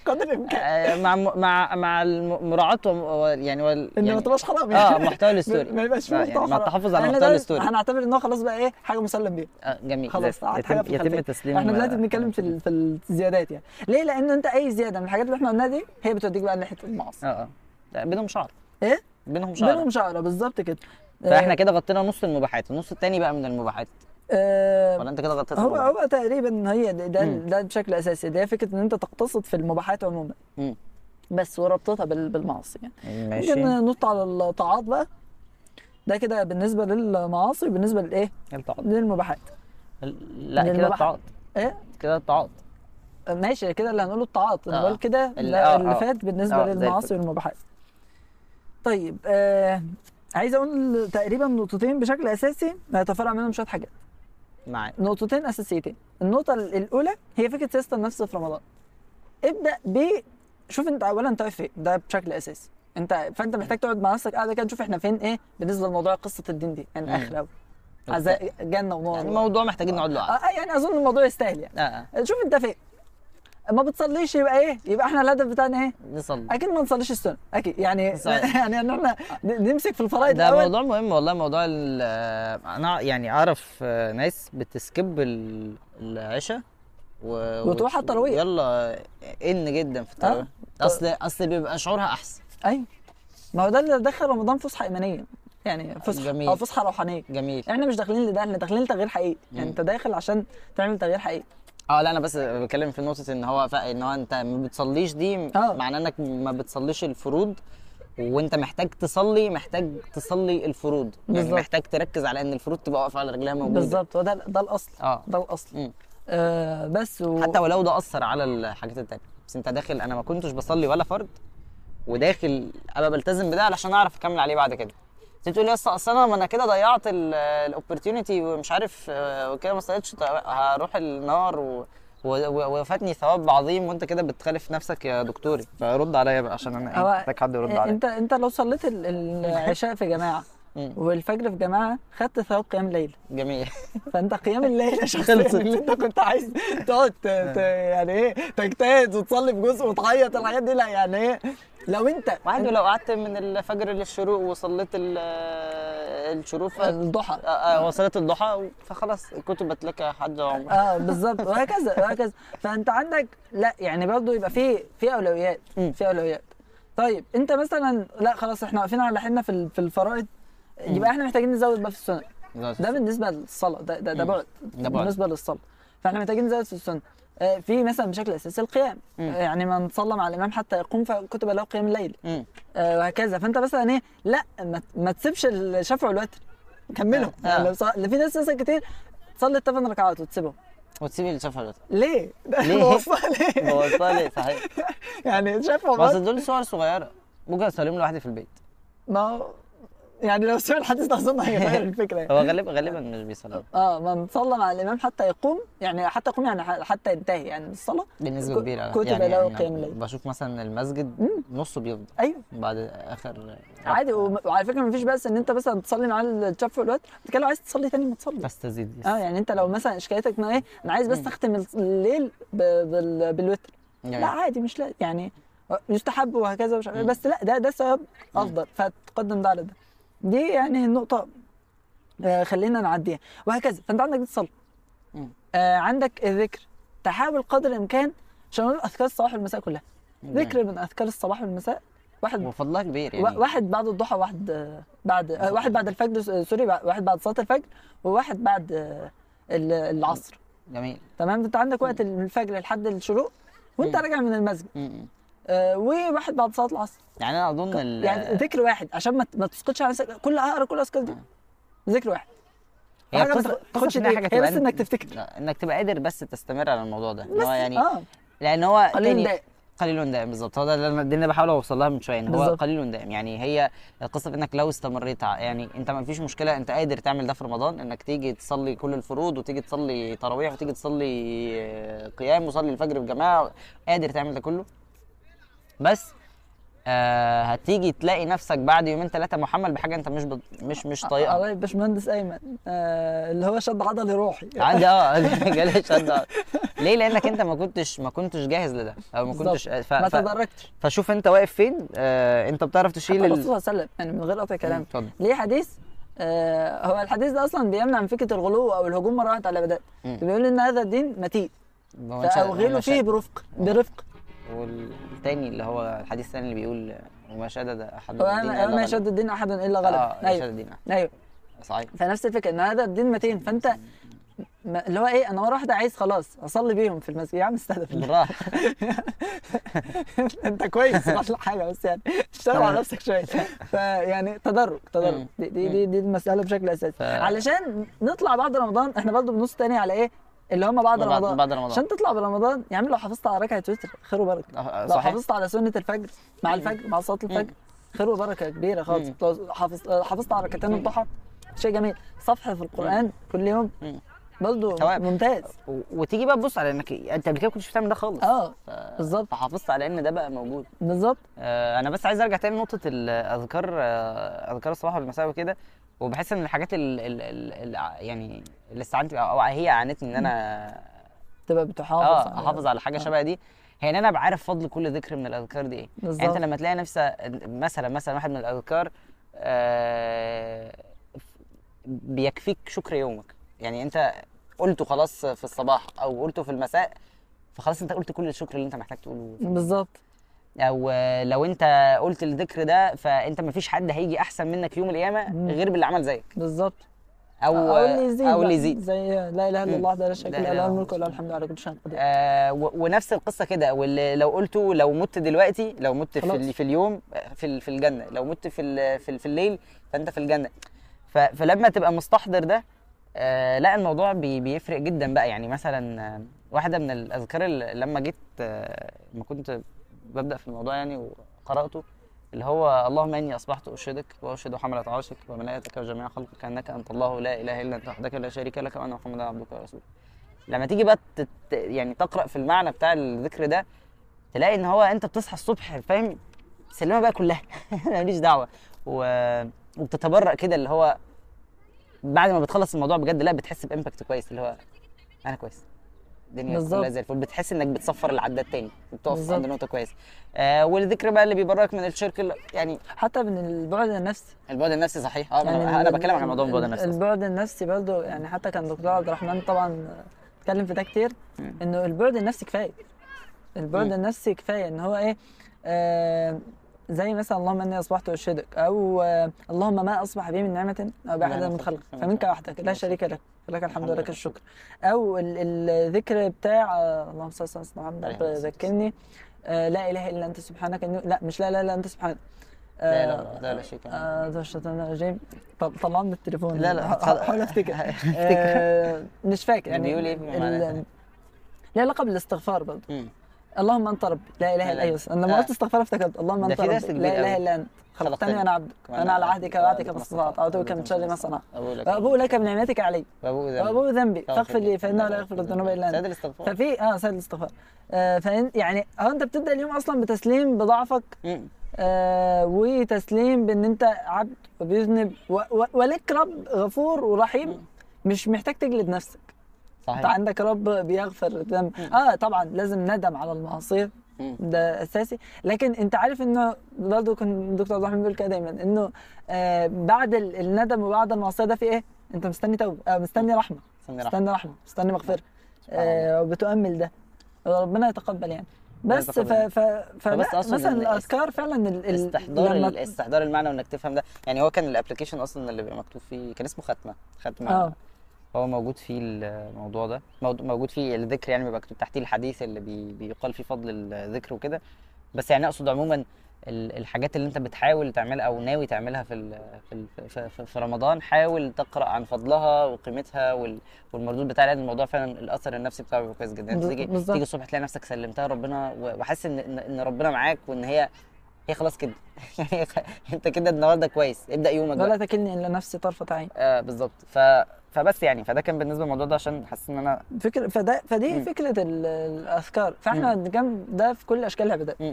قدر الامكان آه، مع م- مع مع الم- مراعاة وم- و- يعني وال ان يعني ما تبقاش حرام اه محتوى الستوري ما يبقاش فيه آه، يعني محتوى مع حرام. التحفظ على إحنا محتوى ده الستوري هنعتبر ان هو خلاص بقى ايه حاجه مسلم بيها آه، جميل خلاص زي- قعد حاجه يتم في يتم الخلفية. تسليم احنا دلوقتي آه، بنتكلم في ال- في الزيادات يعني ليه لان انت اي زياده من الحاجات اللي احنا قلناها دي هي بتوديك بقى ناحيه المعاصي اه اه لا، بينهم شعر ايه بينهم شعر بينهم شعره بالظبط كده فاحنا كده غطينا نص المباحات النص التاني بقى من المباحات آه ولا انت كده غطيت هو المباحات؟ هو تقريبا هي ده, ده, مم. ده بشكل اساسي ده فكره ان انت تقتصد في المباحات عموما مم. بس وربطتها بال- بالمعاصي يعني ماشي ممكن ننط على الطاعات بقى ده كده بالنسبه للمعاصي بالنسبه لايه التعاطي للمباحات لا كده للمباحات. التعاطي ايه كده التعاطي ماشي كده اللي هنقوله الطاعات انا آه. بقول كده ال- لا، آه، اللي آه. فات بالنسبه آه، زي للمعاصي الفل. والمباحات طيب آه عايز اقول تقريبا نقطتين بشكل اساسي هيتفرع منهم شويه حاجات معاك نقطتين اساسيتين النقطه الاولى هي فكره سياسه النفس في رمضان ابدا ب شوف انت اولا انت واقف فين ده بشكل اساسي انت فانت محتاج تقعد مع نفسك قاعده كده تشوف احنا فين ايه بالنسبه لموضوع قصه الدين دي يعني مم. اخر قوي عزاء جنه ونار يعني موضوع محتاجين نقعد له آه قعدة. آه، يعني اظن الموضوع يستاهل يعني اه اه شوف انت فين ما بتصليش يبقى ايه يبقى احنا الهدف بتاعنا ايه نصلي اكيد ما نصليش السنه اكيد يعني صحيح. يعني ان احنا ن- نمسك في الفرائض ده الاول موضوع مهم والله موضوع ال- آه، انا يعني اعرف آه، ناس بتسكب ال- العشاء و... وتروح على التراويح. يلا ان جدا في التراويح اصل اصل بيبقى شعورها احسن ايوه ما هو ده اللي دخل رمضان فسحه ايمانيه يعني فسحه جميل. او فسحه روحانيه جميل احنا مش داخلين لده احنا داخلين لتغيير حقيقي يعني مم. انت داخل عشان تعمل تغيير حقيقي اه لا انا بس بتكلم في نقطه ان هو ف... ان هو انت ما بتصليش دي آه. معناه انك ما بتصليش الفروض وانت محتاج تصلي محتاج تصلي الفروض يعني بالظبط. محتاج تركز على ان الفروض تبقى واقفه على رجلها موجوده بالظبط هو ده ده الاصل اه ده الاصل مم. آه بس و... حتى ولو ده اثر على الحاجات التانية بس انت داخل انا ما كنتش بصلي ولا فرض وداخل ابقى بلتزم بده علشان اعرف اكمل عليه بعد كده بس انت تقول لي يا اسطى اصل انا ما انا كده ضيعت الاوبورتيونيتي ومش عارف آه، وكده ما صليتش طيب هروح النار و... و- و- وفاتني ثواب عظيم وانت كده بتخالف نفسك يا دكتوري فرد عليا بقى عشان انا هو ايه محتاج حد يرد عليا انت انت لو صليت ال- العشاء في جماعه مم. والفجر في جماعه خدت ثواب قيام ليل جميل فانت قيام الليل يا شخصيا خلصت. اللي انت كنت عايز تقعد ت- ت- يعني ايه تجتهد وتصلي في جزء وتعيط الحاجات دي لا يعني ايه لو انت وعادي لو قعدت من الفجر للشروق وصليت ال- الشروق ف... الضحى آه، آه، وصلت الضحى فخلاص كتبت لك حج وعمره اه بالظبط وهكذا وهكذا فانت عندك لا يعني برضه يبقى في في اولويات مم. في اولويات طيب انت مثلا لا خلاص احنا واقفين على حيلنا في ال- في الفرائض يبقى احنا محتاجين نزود بقى في السنن ده بالنسبه للصلاه ده ده, ده مم. بعد ده بعد. بالنسبه للصلاه فاحنا محتاجين نزود في السنه آه، في مثلا بشكل اساسي القيام مم. آه، يعني من صلى مع الامام حتى يقوم فكتب له قيام الليل مم. آه، وهكذا فانت مثلا ايه لا ما, ما تسيبش الشفع والوتر كملهم آه. يعني لو ص- في ناس مثلا كتير تصلي الثمان ركعات وتسيبهم وتسيب الشفع دلوقتي ليه؟ ده ليه؟ بوصلها ليه؟ بوصلها ليه صحيح يعني شافوا بس بس دول صور صغيره ممكن اصليهم لوحدي في البيت ما هو يعني لو سمع الحديث ده اظن هيغير الفكره يعني. هو غالبا غالبا مش بيصلي اه من صلى مع الامام حتى يقوم يعني حتى يقوم يعني ح- حتى ينتهي يعني الصلاه بنسبه ك- كبيره كتب يعني له أنا قيام الليل. بشوف مثلا المسجد نصه بيفضل ايوه بعد اخر عادي وم- وعلى فكره مفيش بس ان انت مثلا تصلي مع الشفع والوتر انت كده لو عايز تصلي تاني ما تصلي تستزيد اه يعني انت لو مثلا اشكاليتك ان ايه انا عايز بس اختم الليل ب- بال- بالوتر لا عادي مش لا يعني يستحب وهكذا ومش عارف إيه، بس لا ده ده ثواب افضل فتقدم ده على ده دي يعني النقطه آه خلينا نعديها وهكذا فانت عندك دي الصلاه مم. آه عندك الذكر تحاول قدر الامكان عشان نقول اذكار الصباح والمساء كلها ذكر من اذكار الصباح والمساء واحد وفضلها كبير وا- يعني واحد بعد الضحى واحد آه، بعد آه، واحد بعد الفجر س- سوري بع- واحد بعد صلاه الفجر وواحد بعد آه، ال- العصر جميل تمام انت عندك وقت الفجر لحد الشروق وانت مم. راجع من المسجد م-م. آه وواحد بعد صلاه العصر يعني انا اظن ال- يعني ذكر واحد عشان ما ت- ما تسقطش على نفسك كل اقرا كل اذكار دي ذكر واحد هي حاجه قصة- بس قصة تاخدش إن هي دقيقة. حاجة هي تبقى بس أنت- انك تفتكر لا، انك تبقى قادر بس تستمر على الموضوع ده ان بس هو يعني اه لان هو قليل تاني- دقائق قليل دائم بالظبط هو ده اللي أنا- دي اللي بحاول اوصل لها من شويه ان هو بالظبط. قليل دائم يعني هي القصه في انك لو استمريت ع- يعني انت ما فيش مشكله انت قادر تعمل ده في رمضان انك تيجي تصلي كل الفروض وتيجي تصلي تراويح وتيجي تصلي آه، قيام وتصلي الفجر في جماعه قادر تعمل ده كله بس آه هتيجي تلاقي نفسك بعد يومين ثلاثه محمل بحاجه انت مش بت... مش مش طايقها الله باشمهندس ايمن آه اللي هو شد عضلي روحي عندي اه جالي شد ليه لانك انت ما كنتش ما كنتش جاهز لده او ما بالظبط. كنتش ف... ما ف... تدركتش فشوف انت واقف فين آه انت بتعرف حتى تشيل الرسول ال... صلى الله عليه وسلم يعني من غير قطع كلام اتفضل ليه حديث آه هو الحديث ده اصلا بيمنع من فكره الغلو او الهجوم مره واحده على العبادات مم. بيقول ان هذا الدين متين ومن شاء- فاوغلوا ومن فيه شاء- برفق برفق والتاني اللي هو الحديث الثاني اللي بيقول وما شدد احد هو الدين انا إلا ما غلب. يشد الدين احد الا غلب اه يشد ايوه الدين ايوه صحيح فنفس الفكره ان هذا الدين متين فانت ما- اللي هو ايه انا مره واحده عايز خلاص اصلي بيهم في المسجد يا عم استهدف بالله بالراحه انت كويس كل حاجه بس يعني اشتغل على نفسك شويه فيعني تدرج تدرج مم. دي دي دي, دي المساله بشكل اساسي ف- علشان نطلع بعد رمضان احنا برضه بنص تاني على ايه اللي هم بعد بعد- رمضان بعد رمضان. عشان تطلع برمضان يا عم لو حافظت على ركعه وتر خير وبركه آه، لو صحيح حافظت على سنه الفجر مع الفجر مع صلاه الفجر خير وبركه كبيره خالص مم. لو حافظت حافظت على ركعتين الضحى شيء جميل صفحه في القران كل يوم مم. برضه ثواب. ممتاز و- وتيجي بقى تبص على انك انت قبل كده كنتش بتعمل ده خالص اه ف- بالظبط. فحافظت على ان ده بقى موجود بالظبط آه انا بس عايز ارجع تاني لنقطه الاذكار آه، اذكار الصباح والمساء وكده وبحس ان الحاجات ال ال ال ال يعني اللي استعنت بيها او هي اعانتني ان انا تبقى بتحافظ اه على- احافظ على حاجه آه. شبه دي هي ان انا ابقى عارف فضل كل ذكر من الاذكار دي ايه يعني انت بالظبط لما تلاقي نفسك مثلا مثلا واحد من الاذكار آه بيكفيك شكر يومك يعني انت قلته خلاص في الصباح او قلته في المساء فخلاص انت قلت كل الشكر اللي انت محتاج تقوله بالظبط او آه، لو انت قلت الذكر ده فانت مفيش حد هيجي احسن منك يوم القيامه مم. غير باللي عمل زيك بالظبط او او اللي يزيد او اللي بقى. يزيد زي لا اله الا مم. الله وحده لا شريك لا له إله له إلا الملك الله. وله الحمد على كل شيء قدير آه و- ونفس القصه كده واللي لو قلته لو مت دلوقتي لو مت في, خلاص. ال- في اليوم آه، في ال- في الجنه لو مت في ال- في, ال- في الليل فانت في الجنه ف- فلما تبقى مستحضر ده آه لا الموضوع بي بيفرق جدا بقى يعني مثلا آه، واحده من الاذكار اللي لما جيت آه، لما كنت ببدا في الموضوع يعني وقراته اللي هو اللهم اني اصبحت اشهدك واشهد حمله عرشك وملائكتك وجميع خلقك انك انت الله لا اله الا انت وحدك لا شريك لك وان محمدا عبدك ورسولك لما تيجي بقى تت... يعني تقرا في المعنى بتاع الذكر ده تلاقي ان هو انت بتصحى الصبح فاهم سلمها بقى كلها ماليش دعوه و... وبتتبرأ كده اللي هو بعد ما بتخلص الموضوع بجد لا بتحس بامباكت كويس اللي هو انا كويس الدنيا بالظبط. كلها زي الفل بتحس انك بتصفر العداد تاني وبتقف بالظبط. عند نقطه كويسه آه والذكر بقى اللي بيبرئك من الشرك ال- يعني حتى من البعد النفسي البعد النفسي صحيح اه يعني انا ال- بتكلم عن موضوع البعد النفسي أصلاً. البعد النفسي برضه يعني حتى كان دكتور عبد الرحمن طبعا اتكلم في ده كتير مم. انه البعد النفسي كفايه البعد مم. النفسي كفايه ان هو ايه آه زي مثلا اللهم اني اصبحت اشهدك او آه اللهم ما اصبح بي من نعمه او باحد نعمة من خلقك فمنك فمنك وحدك لا شريك لك لك الحمد ولك الشكر او ال- الذكر بتاع آه، اللهم صل على سيدنا محمد عليه رب الصلاة ذكرني آه لا اله الا انت سبحانك إني لا مش لا لا لا انت سبحانك لا لا لا لا شيء كمان. آه ده الشيطان الرجيم طل- طلعنا من التليفون لا، لا، ح- حاول افتكر افتكر. آه مش فاكر يعني بيقول إيه ال- معناته؟ ليه علاقه بالاستغفار برضه مم. اللهم انت ربي لا اله لا، الا لا. انت انا لما آه. قلت استغفار افتكرت اللهم ده انت في درس ربي كبير لا اله أوي. الا انت خلقتني خلقتني وانا عبدك وأنا وانا على عبدك عهدك ووعدك ووعدك ما استطعت اعوذ بك من شر ما صنعت أبوء لك وابوء لك بنعمتك علي وأبوء ذنبي. وابوء ذنبي فاغفر لي فانه لا يغفر الذنوب الا سيد انت الاستغفار ففي اه سيد الاستغفار آه فإن يعني هو انت بتبدا اليوم اصلا بتسليم بضعفك مم. آه وتسليم بان انت عبد وبيذنب و- و- ولك رب غفور ورحيم مش محتاج تجلد نفسك انت صحيح عندك رب بيغفر الذنب اه طبعا لازم ندم على المعصيه مم. ده اساسي لكن انت عارف انه برضه كان دكتور عبد الرحمن بيقول كده دايما انه آه بعد ال- الندم وبعد المعصيه ده في ايه؟ انت مستني توبه آه مستني رحمه سمي رحمة. مستني رحمه مستني مغفره سبحان آه وبتؤمل ده ربنا يتقبل يعني بس ف يتقبل. ف ف فبس أقصد مثلا إن الاذكار فعلا ال- ال- استحضار لما ال- استحضار المعنى وانك تفهم ده يعني هو كان الابلكيشن اصلا اللي بيبقى مكتوب فيه كان اسمه ختمه ختمه اه هو موجود فيه الموضوع ده موض- موجود فيه الذكر يعني بيبقى مكتوب تحتيه الحديث اللي بي بيقال فيه فضل الذكر وكده بس يعني اقصد عموما ال- الحاجات اللي انت بتحاول تعملها او ناوي تعملها في ال- في ال- في, في, في رمضان حاول تقرا عن فضلها وقيمتها وال- والمردود بتاع لان الموضوع فعلا الاثر النفسي بتاعه بيبقى كويس جدا انت بز- تيجي بالظبط. تيجي الصبح تلاقي نفسك سلمتها ربنا و- وحاسس ان ان إن ربنا معاك وان هي هي خلاص كده يعني انت كده النهارده كويس ابدا يومك بقى ولا تكلني الا نفسي طرفه عين آه بالظبط ف فبس يعني فده كان بالنسبه للموضوع ده عشان حاسس ان انا فكره فده فدي مم. فكره ال- الاذكار فاحنا جنب ده في كل اشكال العبادات م- م.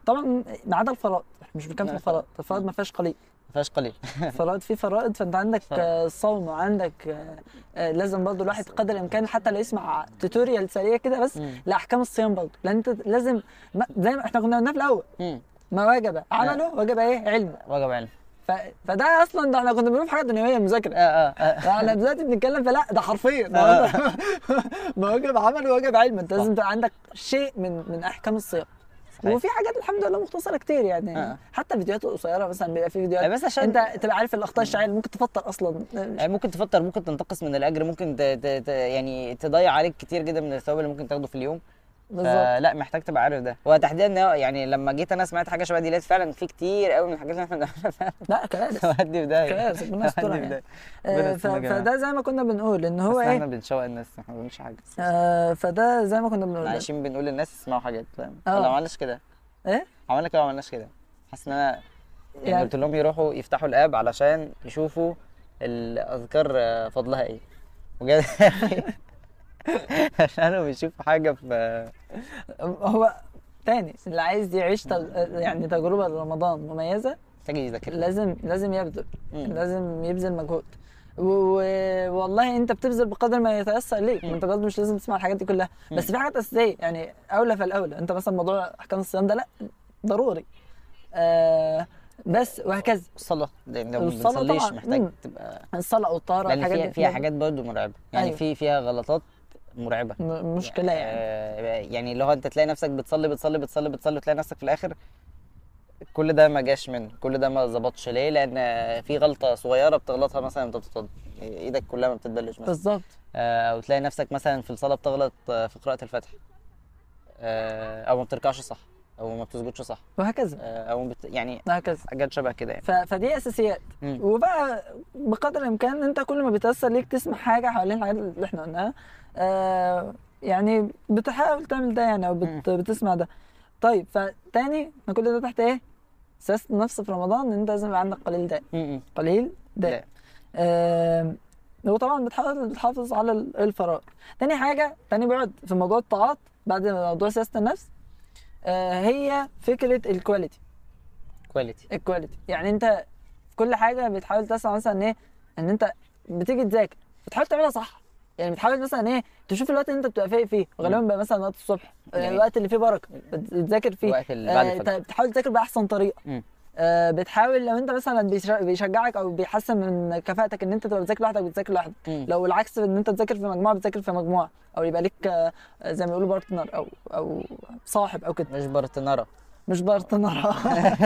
طبعا ما عدا الفرائض احنا مش بنتكلم في لا. الفرائض الفرائض ما فيهاش قليل ما فيهاش قليل فرائض في فرائض فانت عندك صح. آه، صوم وعندك آه، آه، لازم برضو الواحد قدر الامكان حتى لو يسمع توتوريال سريع كده بس مم. لاحكام الصيام برضو لان انت لازم ما زي ما احنا كنا قلنا في الاول مم. ما وجب عمله وجب ايه علمه وجب علم ف... فده اصلا ده احنا كنا بنقول في حاجه دنيويه المذاكره اه اه اه احنا دلوقتي بنتكلم في لا ده حرفيا ده آه. أنت- ما وجب عمل ووجب علم انت لازم تبقى عندك شيء من من احكام الصيام صحيح. وفي حاجات الحمد لله مختصره كتير يعني آه. حتى فيديوهات قصيره مثلا بيبقى في آه، فيديوهات بس عشان انت تبقى عارف الاخطاء الشائعه اللي ممكن تفطر اصلا يعني ممكن تفطر ممكن تنتقص من الاجر ممكن ت... ت... ت... يعني تضيع عليك كتير جدا من الثواب اللي ممكن تاخده في اليوم بالظبط فلا محتاج تبقى عارف ده هو تحديدا إن هو يعني لما جيت انا سمعت حاجه شبه دي لقيت فعلا في كتير قوي من الحاجات اللي احنا بنعملها فعلا لا كارثه تودي في داهيه كارثه ربنا يسترها تودي في يعني داهيه آه، ربنا ف- يسترنا يا جماعة. فده زي ما كنا بنقول ان هو بس احنا ايه بنشوق الناس احنا ما بنعملش حاجه آه، فده زي ما كنا احنا بنقول عايشين بنقول للناس اسمعوا حاجات فاهم آه. لو ما عملناش كده ايه عملنا كده ما عملناش كده حاسس ان انا يعني يعني- قلت لهم يروحوا يفتحوا الاب علشان يشوفوا الاذكار آه، فضلها ايه بجد عشان كانوا بيشوفوا حاجه في هو تاني اللي عايز يعيش تج... يعني تجربه رمضان مميزه محتاج يذاكر لازم لازم يبذل مم. لازم يبذل مجهود و- والله انت بتبذل بقدر ما يتيسر ليك مم. انت برضه مش لازم تسمع الحاجات دي كلها مم. بس في حاجات اساسيه يعني اولى فالاولى انت مثلا موضوع احكام الصيام ده لا ضروري آه بس وهكذا الصلاه لان لو ما الصلاة بتصليش طبعاً. محتاج مم. تبقى الصلاه والطهاره لان والحاجات فيها دي فيها حاجات برضه مرعبه يعني أيوة. في فيها غلطات مرعبه م- مشكله يعني آه، يعني اللي هو انت تلاقي نفسك بتصلي بتصلي بتصلي بتصلي وتلاقي نفسك في الاخر كل ده ما جاش منه كل ده ما ظبطش ليه لان في غلطه صغيره بتغلطها مثلا انت بتتوضى ايدك كلها ما بتتبلش مثلا بالظبط آه، او تلاقي نفسك مثلا في الصلاه بتغلط آه، في قراءه الفاتحه آه، او ما بتركعش صح او ما بتسجدش صح وهكذا آه، او بت... يعني وهكذا حاجات شبه كده يعني ف... فدي اساسيات مم. وبقى بقدر الامكان انت كل ما بيتاثر ليك تسمع حاجه حوالين الحاجات اللي احنا قلناها آه يعني بتحاول تعمل ده يعني او بت... بتسمع ده طيب فتاني احنا كل ده تحت ايه؟ سياسه النفس في رمضان ان انت لازم يبقى عندك قليل داء م- م. قليل داء لا. آه وطبعا بتحاول تحافظ على ال- الفرائض تاني حاجه تاني بعد في موضوع الطاعات بعد موضوع سياسه النفس آه هي فكره الكواليتي كواليتي الكواليتي يعني انت في كل حاجه بتحاول تسعى مثلا ايه ان انت بتيجي تذاكر بتحاول تعملها صح يعني بتحاول مثلا ايه تشوف الوقت اللي انت بتبقى فايق فيه وغالبا بيبقى مثلا وقت الصبح آه، جميل. الوقت اللي فيه بركه بت- بتذاكر فيه الوقت اللي بعد آه، الفجر. بتحاول تذاكر باحسن طريقه مم. آه، بتحاول لو انت مثلا بيش- بيشجعك او بيحسن من كفاءتك ان انت تبقى بتذاكر لوحدك بتذاكر لوحدك مم. لو العكس ان انت تذاكر في مجموعه بتذاكر في مجموعه او يبقى ليك آه، زي ما بيقولوا بارتنر او او صاحب او كده مش بارتنرة مش بارتنر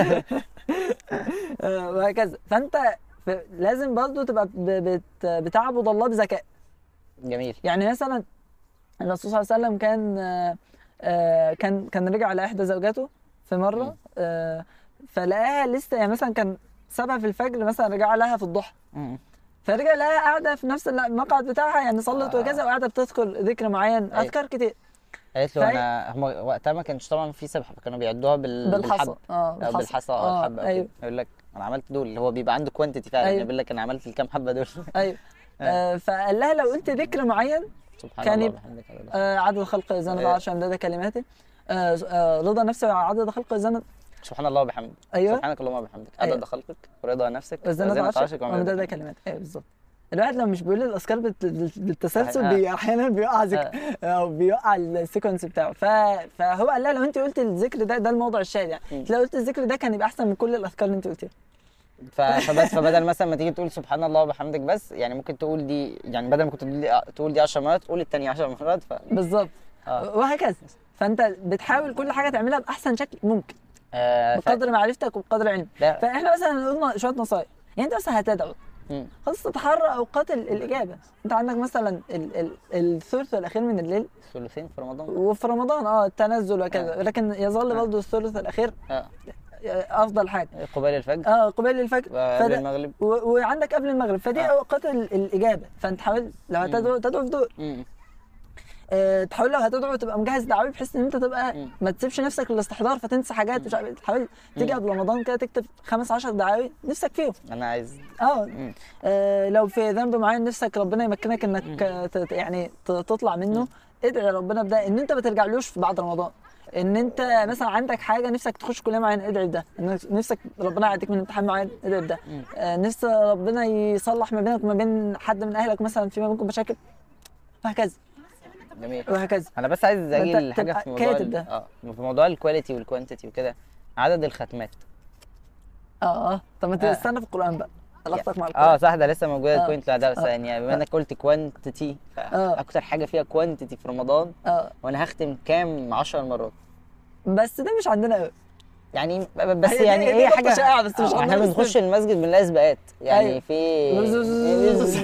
آه، وهكذا فانت ف- لازم برضو تبقى ب- بت- بتعبد الله بذكاء جميل يعني مثلا الرسول صلى الله عليه وسلم كان آه، آه، كان كان رجع على احدى زوجاته في مره مم. آه، فلقاها لسه يعني مثلا كان سابها في الفجر مثلا رجع لها في الضحى م- م. فرجع لها قاعده في نفس المقعد بتاعها يعني صلت آه. وكذا وقاعده بتذكر ذكر معين أيوة. اذكار كتير قالت له فهي- انا هم وقتها ما كانش طبعا في سبحه فكانوا بيعدوها بال... بالحصى بالحب اه او بالحصى او اه الحبه أو ايوه كده. يقول لك انا عملت دول هو بيبقى عنده كوانتيتي فعلا أيوة. يقول لك انا عملت الكام حبه دول ايوه آه، فقال لها لو قلت ذكر معين سبحان كان الله يبقى- وبحمدك ولا آه، عدد خلق زنة أيوة. عشر امداد كلماتي آه، آه، رضا نفسي عدد خلق زنة سبحان الله وبحمدك ايوه سبحانك اللهم وبحمدك أيوة. عدد خلقك ورضا نفسك وزنة وزنة عشر عرشك وامداد ومداد كلمات ايوه بالظبط الواحد لو مش بيقول الاذكار بالت- بالت- بالتسلسل صحيح. بي احيانا بيقع ذكر او بيقع السيكونس بتاعه ف... فهو قال لها لو انت قلت الذكر ده ده الموضع الشاهد يعني مم. لو قلت الذكر ده كان يبقى احسن من كل الاذكار اللي انت قلتيها ف- فبس فبدل مثلا ما تيجي تقول سبحان الله وبحمدك بس يعني ممكن تقول دي يعني بدل ما كنت تقول دي تقول دي 10 مرات قول الثانيه 10 مرات ف بالظبط اه وهكذا فانت بحاول كل حاجه تعملها باحسن شكل ممكن آه، ف... بقدر معرفتك وبقدر علمك لا فاحنا مثلا قلنا شويه نصايح يعني انت مثلا هتدعو مم. خلاص تتحرى اوقات ال- الاجابه انت عندك مثلا ال- ال- الثلث الاخير من الليل ثلثين في رمضان وفي رمضان اه التنزل وكذا آه. ولكن يظل آه. برضه الثلث الاخير اه افضل حاجه قبيل الفجر اه قبيل الفجر وقبل فده المغرب و- وعندك قبل المغرب فدي آه. اوقات ال- الاجابه فانت حاول لو هتدعو تدعو في دول مم. آه تحاول لو هتدعو تبقى مجهز دعوي بحيث ان انت تبقى مم. ما تسيبش نفسك للاستحضار فتنسى حاجات مش عارف تحاول تيجي مم. قبل رمضان كده تكتب خمس عشر دعاوي نفسك فيهم انا عايز اه مم. آه، لو في ذنب معين نفسك ربنا يمكنك انك مم. آه، ت- يعني ت- تطلع منه مم. ادعي ربنا بده ان انت ما ترجعلوش في بعد رمضان ان انت مثلا عندك حاجه نفسك تخش كليه معينه ادعي ده إن نفسك ربنا يعديك من امتحان معين ادعي ده مم. آه، نفس ربنا يصلح ما بينك وما بين حد من اهلك مثلا في ما بينكم مشاكل وهكذا جميل وهكذا انا بس عايز اجي فأنت لحاجه تبقى في موضوع كاتب ال- ده. اه في موضوع الكواليتي والكوانتيتي وكده عدد الختمات اه اه طب ما انت آه. استنى في القران بقى علاقتك مع القران اه صح ده لسه موجود آه. البوينت اللي بعدها بس آه. يعني بما انك قلت كوانتيتي آه. اكتر حاجه فيها كوانتيتي في رمضان اه وانا هختم كام 10 مرات بس ده مش عندنا قوي يعني ب- بس هي دي- يعني هي دي هي نقطة حاجه شائعة بس مش آه، احنا عندنا بنخش مسلم. المسجد بنلاقي سباقات يعني أيوة. في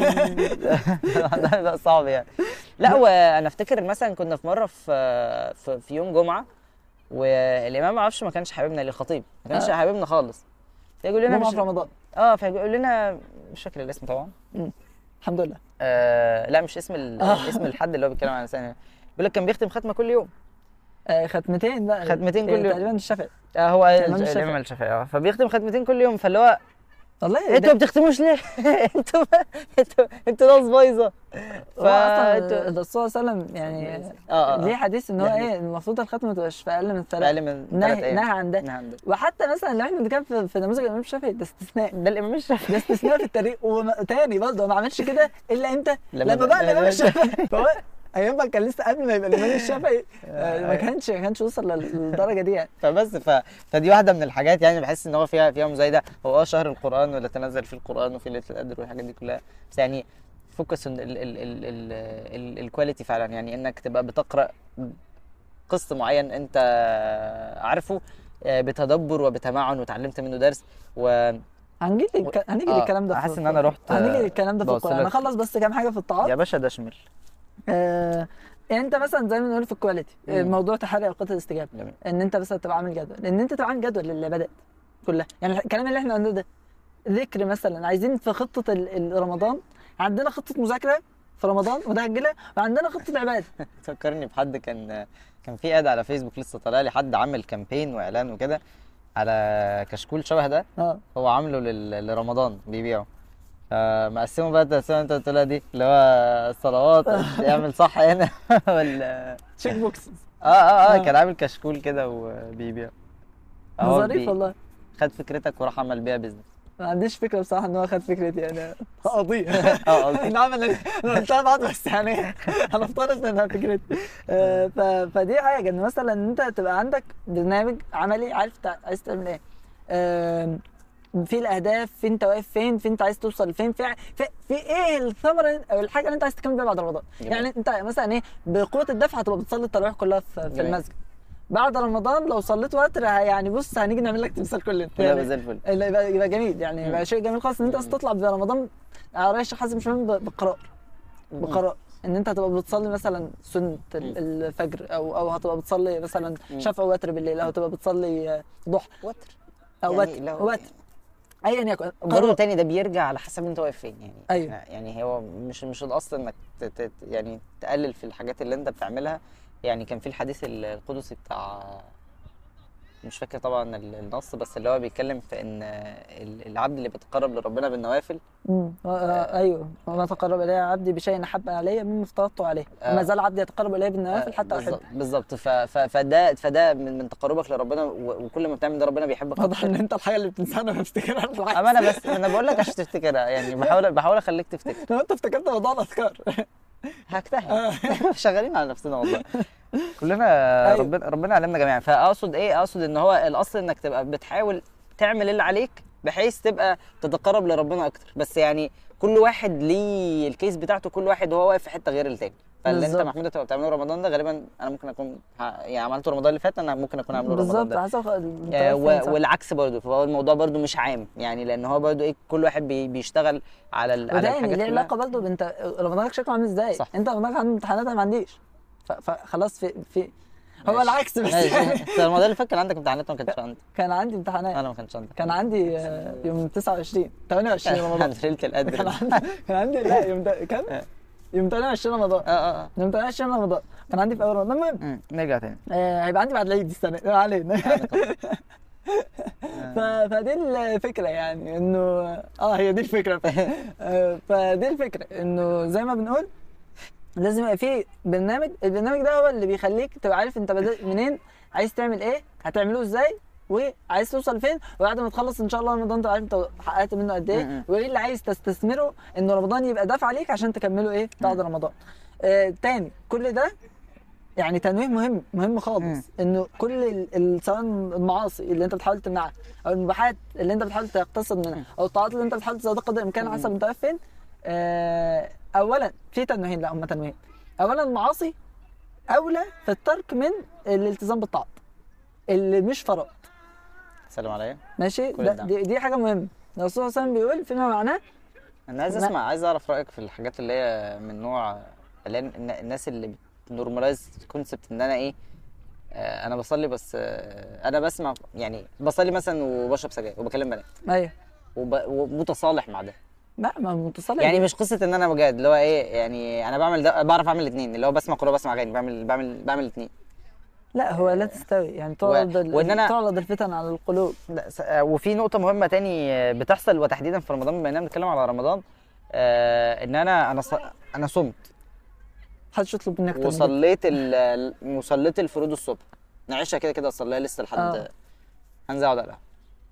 ده ده صعب يعني لا وانا افتكر مثلا كنا في مره في في, في يوم جمعه والامام ما اعرفش ما كانش حبيبنا ليه خطيب ما كانش آه. حبيبنا خالص فيقول لنا جمعة مش في رمضان اه فيقول لنا مش فاكر الاسم طبعا الحمد لله آه لا مش اسم ال... آه. اسم الحد اللي هو بيتكلم عن لسانه بيقول لك كان بيختم ختمه كل يوم آه ختمتين بقى ختمتين إيه، كل يوم. تقريبا الشافعي آه هو الإمام الشافعي. الامام الشافعي اه فبيختم ختمتين كل يوم فاللي هو والله انتوا ده ما بتختموش ليه؟ انتوا انتوا انتوا ناس بايظه هو اصلا فانتوا الرسول صلى الله عليه وسلم يعني اه اه ليه حديث ان هو يعني- ايه المفروض الختمه ما تبقاش في اقل من ثلاث اقل من ثلاث نهي ايام نهى عن ده نهى عن ده وحتى مثلا لو احنا بنتكلم في, في نموذج الامام الشافعي ده استثناء ده الامام الشافعي ده استثناء في التاريخ وتاني برضه هو ما عملش كده الا امتى؟ لما لما بقى- بقى الامام لما- الشافعي فهو ايام ما كان لسه قبل ما يبقى الامام الشافعي آه، ما كانش ما كانش وصل للدرجه دي يعني فبس ف... فدي واحده من الحاجات يعني بحس ان هو فيها فيها مزايده هو اه شهر القران ولا تنزل فيه القران وفي ليله القدر والحاجات دي كلها بس يعني فوكس ال ال ال ال ال ال الكواليتي فعلا يعني انك تبقى بتقرا قسط معين انت عارفه آه، بتدبر وبتمعن وتعلمت منه درس و هنجي للك... هنيجي آه، للكلام ده في- حاسس إن أنا رحت، هنيجي آه، للكلام ده في بوصلك. القران نخلص بس كام حاجه في الطاعات يا باشا ده شمل آه يعني انت مثلا زي ما بنقول في الكواليتي مم. الموضوع تحري اوقات الاستجابه جميل ان انت بس تبقى عامل جدول ان انت تبقى عامل جدول للعبادات كلها يعني الكلام اللي احنا قلناه ده ذكر مثلا عايزين في خطه ال- ال- رمضان عندنا خطه مذاكره في رمضان متاجله وعندنا خطه عباده تفكرني بحد كان كان في اد على فيسبوك لسه طالع لي حد عامل كامبين واعلان وكده على كشكول شبه ده اه هو عامله لل- لرمضان بيبيعه فمقسمه بقى التقسيمه اللي انت قلتها دي اللي هو الصلوات يعمل صح هنا ولا تشيك بوكس اه اه اه آه. كان عامل كشكول كده وبيبيع هو ظريف بي- والله خد فكرتك وراح عمل بيها بيزنس ما عنديش فكره بصراحه ان هو خد فكرتي يعني قضيه اه قصدي ان عمل انا قلتها بعض بس يعني هنفترض انها فكرتي آه، ف- فدي حاجه ان مثلا ان انت تبقى عندك برنامج عملي عارف تع- عايز تعمل ايه آم، في الاهداف في انت واقف فين في انت عايز توصل لفين في ع- في, في ايه الثمره او الحاجه اللي انت عايز تكمل بيها بعد رمضان جميل. يعني انت مثلا ايه بقوه الدفع هتبقى بتصلي التراويح كلها في, في جميل. المسجد بعد رمضان لو صليت وتر ه- يعني بص هنيجي نعمل لك تمثال كلنا كلها يعني زي الفل اللي يبقى, يبقى جميل يعني مم. يبقى شيء جميل خالص ان انت بس تطلع برمضان على رأي الشيخ حازم شمال ب- بقرار بقرار ان انت هتبقى بتصلي مثلا سنه ال- الفجر او او هتبقى بتصلي مثلا مم. شفع وتر بالليل او هتبقى بتصلي آه، ضحى وتر او يعني وتر لو- وتر ايا يكن برضه قرار. تاني ده بيرجع على حسب انت واقف فين يعني أيوة. يعني هو مش مش الاصل انك ت- ت- يعني تقلل في الحاجات اللي انت بتعملها يعني كان في الحديث ال- القدسي بتاع مش فاكر طبعا ال- النص بس اللي هو بيتكلم في ان ال- العبد اللي بيتقرب لربنا بالنوافل مم. آه، آه، ايوه وما تقرب الي عبدي بشيء احب علي مما افترضته عليه آه. وما زال عبدي يتقرب الي بالنوافل حتى احبه بالظبط بالظبط ف- ف- فده فده من من تقربك لربنا و- وكل ما بتعمل ده ربنا بيحبك واضح أكتر. ان انت الحاجه اللي بتنساها انا بفتكرها بالعكس اما انا بس انا بقول لك عشان تفتكرها يعني بحاول بحاول اخليك تفتكر لو انت افتكرت موضوع الاذكار هجتهد شغالين على نفسنا والله كلنا أيوة. ربنا ربنا علمنا جميعا فاقصد ايه اقصد ان هو الاصل انك تبقى بتحاول تعمل اللي عليك بحيث تبقى تتقرب لربنا اكتر بس يعني كل واحد ليه الكيس بتاعته كل واحد وهو واقف في حته غير التاني فاللي انت بالظبط. محمود تبقى بتعمله رمضان ده غالبا انا ممكن اكون ه- يعني عملته رمضان اللي فات انا ممكن اكون عامله رمضان بالظبط ده حسب آه، و- والعكس برضه فهو الموضوع برضه مش عام يعني لان هو برضه ايه كل واحد بي بيشتغل على ال- على وده يعني الحاجات ليه كلها. علاقه برضه بانت رمضانك شكله عامل ازاي صح. انت رمضانك عنده امتحانات انا ما عنديش ف- فخلاص في في هو ماشي. العكس بس ماشي. يعني انت رمضان اللي فات كان عندك امتحانات وما كانش عندي كان عندي امتحانات انا ما كانش عندي كان عندي آه، يوم 29 28 رمضان ليله القدر كان عندي كان عندي لا يوم ده كان آه. يوم 28 رمضان اه اه اه يوم 28 رمضان كان عندي في اول رمضان المهم أمم، نرجع تاني آه، هيبقى عندي بعد العيد السنه ما علينا ف... فدي الفكره يعني انه اه هي دي الفكره آه، فدي الفكره انه زي ما بنقول لازم يبقى في برنامج البرنامج ده هو اللي بيخليك تبقى عارف انت بدأت منين عايز تعمل ايه هتعملوه ازاي وعايز توصل فين وبعد ما تخلص ان شاء الله رمضان تبقى عارف انت حققت منه قد م- ايه م. وايه اللي عايز تستثمره ان رمضان يبقى دافع عليك عشان تكمله ايه بعد رمضان آه تاني كل ده يعني تنويه مهم مهم خالص مم. انه كل ال- ال- سواء المعاصي اللي انت بتحاول تمنعها او المباحات اللي انت بتحاول تقتصد منها او الطاعات اللي انت بتحاول تزودها قدر الامكان حسب انت واقف فين آه اولا في تنويهين لا هم تنويهين اولا المعاصي اولى في الترك من الالتزام بالطاعات اللي مش فرض سلام عليا ماشي كل ده ده. دي, دي حاجه مهمه الرسول صلى الله عليه وسلم بيقول فيما معناه انا عايز لا. اسمع عايز اعرف رايك في الحاجات اللي هي من نوع اللي هي الن- الناس اللي بتنورماليز كونسبت ان انا ايه آه انا بصلي بس آه انا بسمع يعني بصلي مثلا وبشرب سجاير وبكلم بنات ايوه وب... ومتصالح مع ده لا ما متصالح يعني مش قصه ان انا بجد اللي هو ايه يعني انا بعمل ده بعرف اعمل الاثنين اللي هو بسمع قرآن بسمع اغاني بعمل بعمل بعمل الاثنين لا هو لا تستوي يعني تعرض ال- وإن أنا- تعرض الفتن على القلوب لا س- آه، وفي نقطة مهمة تاني آه، بتحصل وتحديدا في رمضان بما اننا بنتكلم على رمضان آه ان انا انا ص... انا صمت محدش يطلب منك تنبيه. وصليت ال... ال- وصليت الفروض الصبح نعيشها كده كده اصليها لسه لحد آه. هنزل اقعد على القهوة.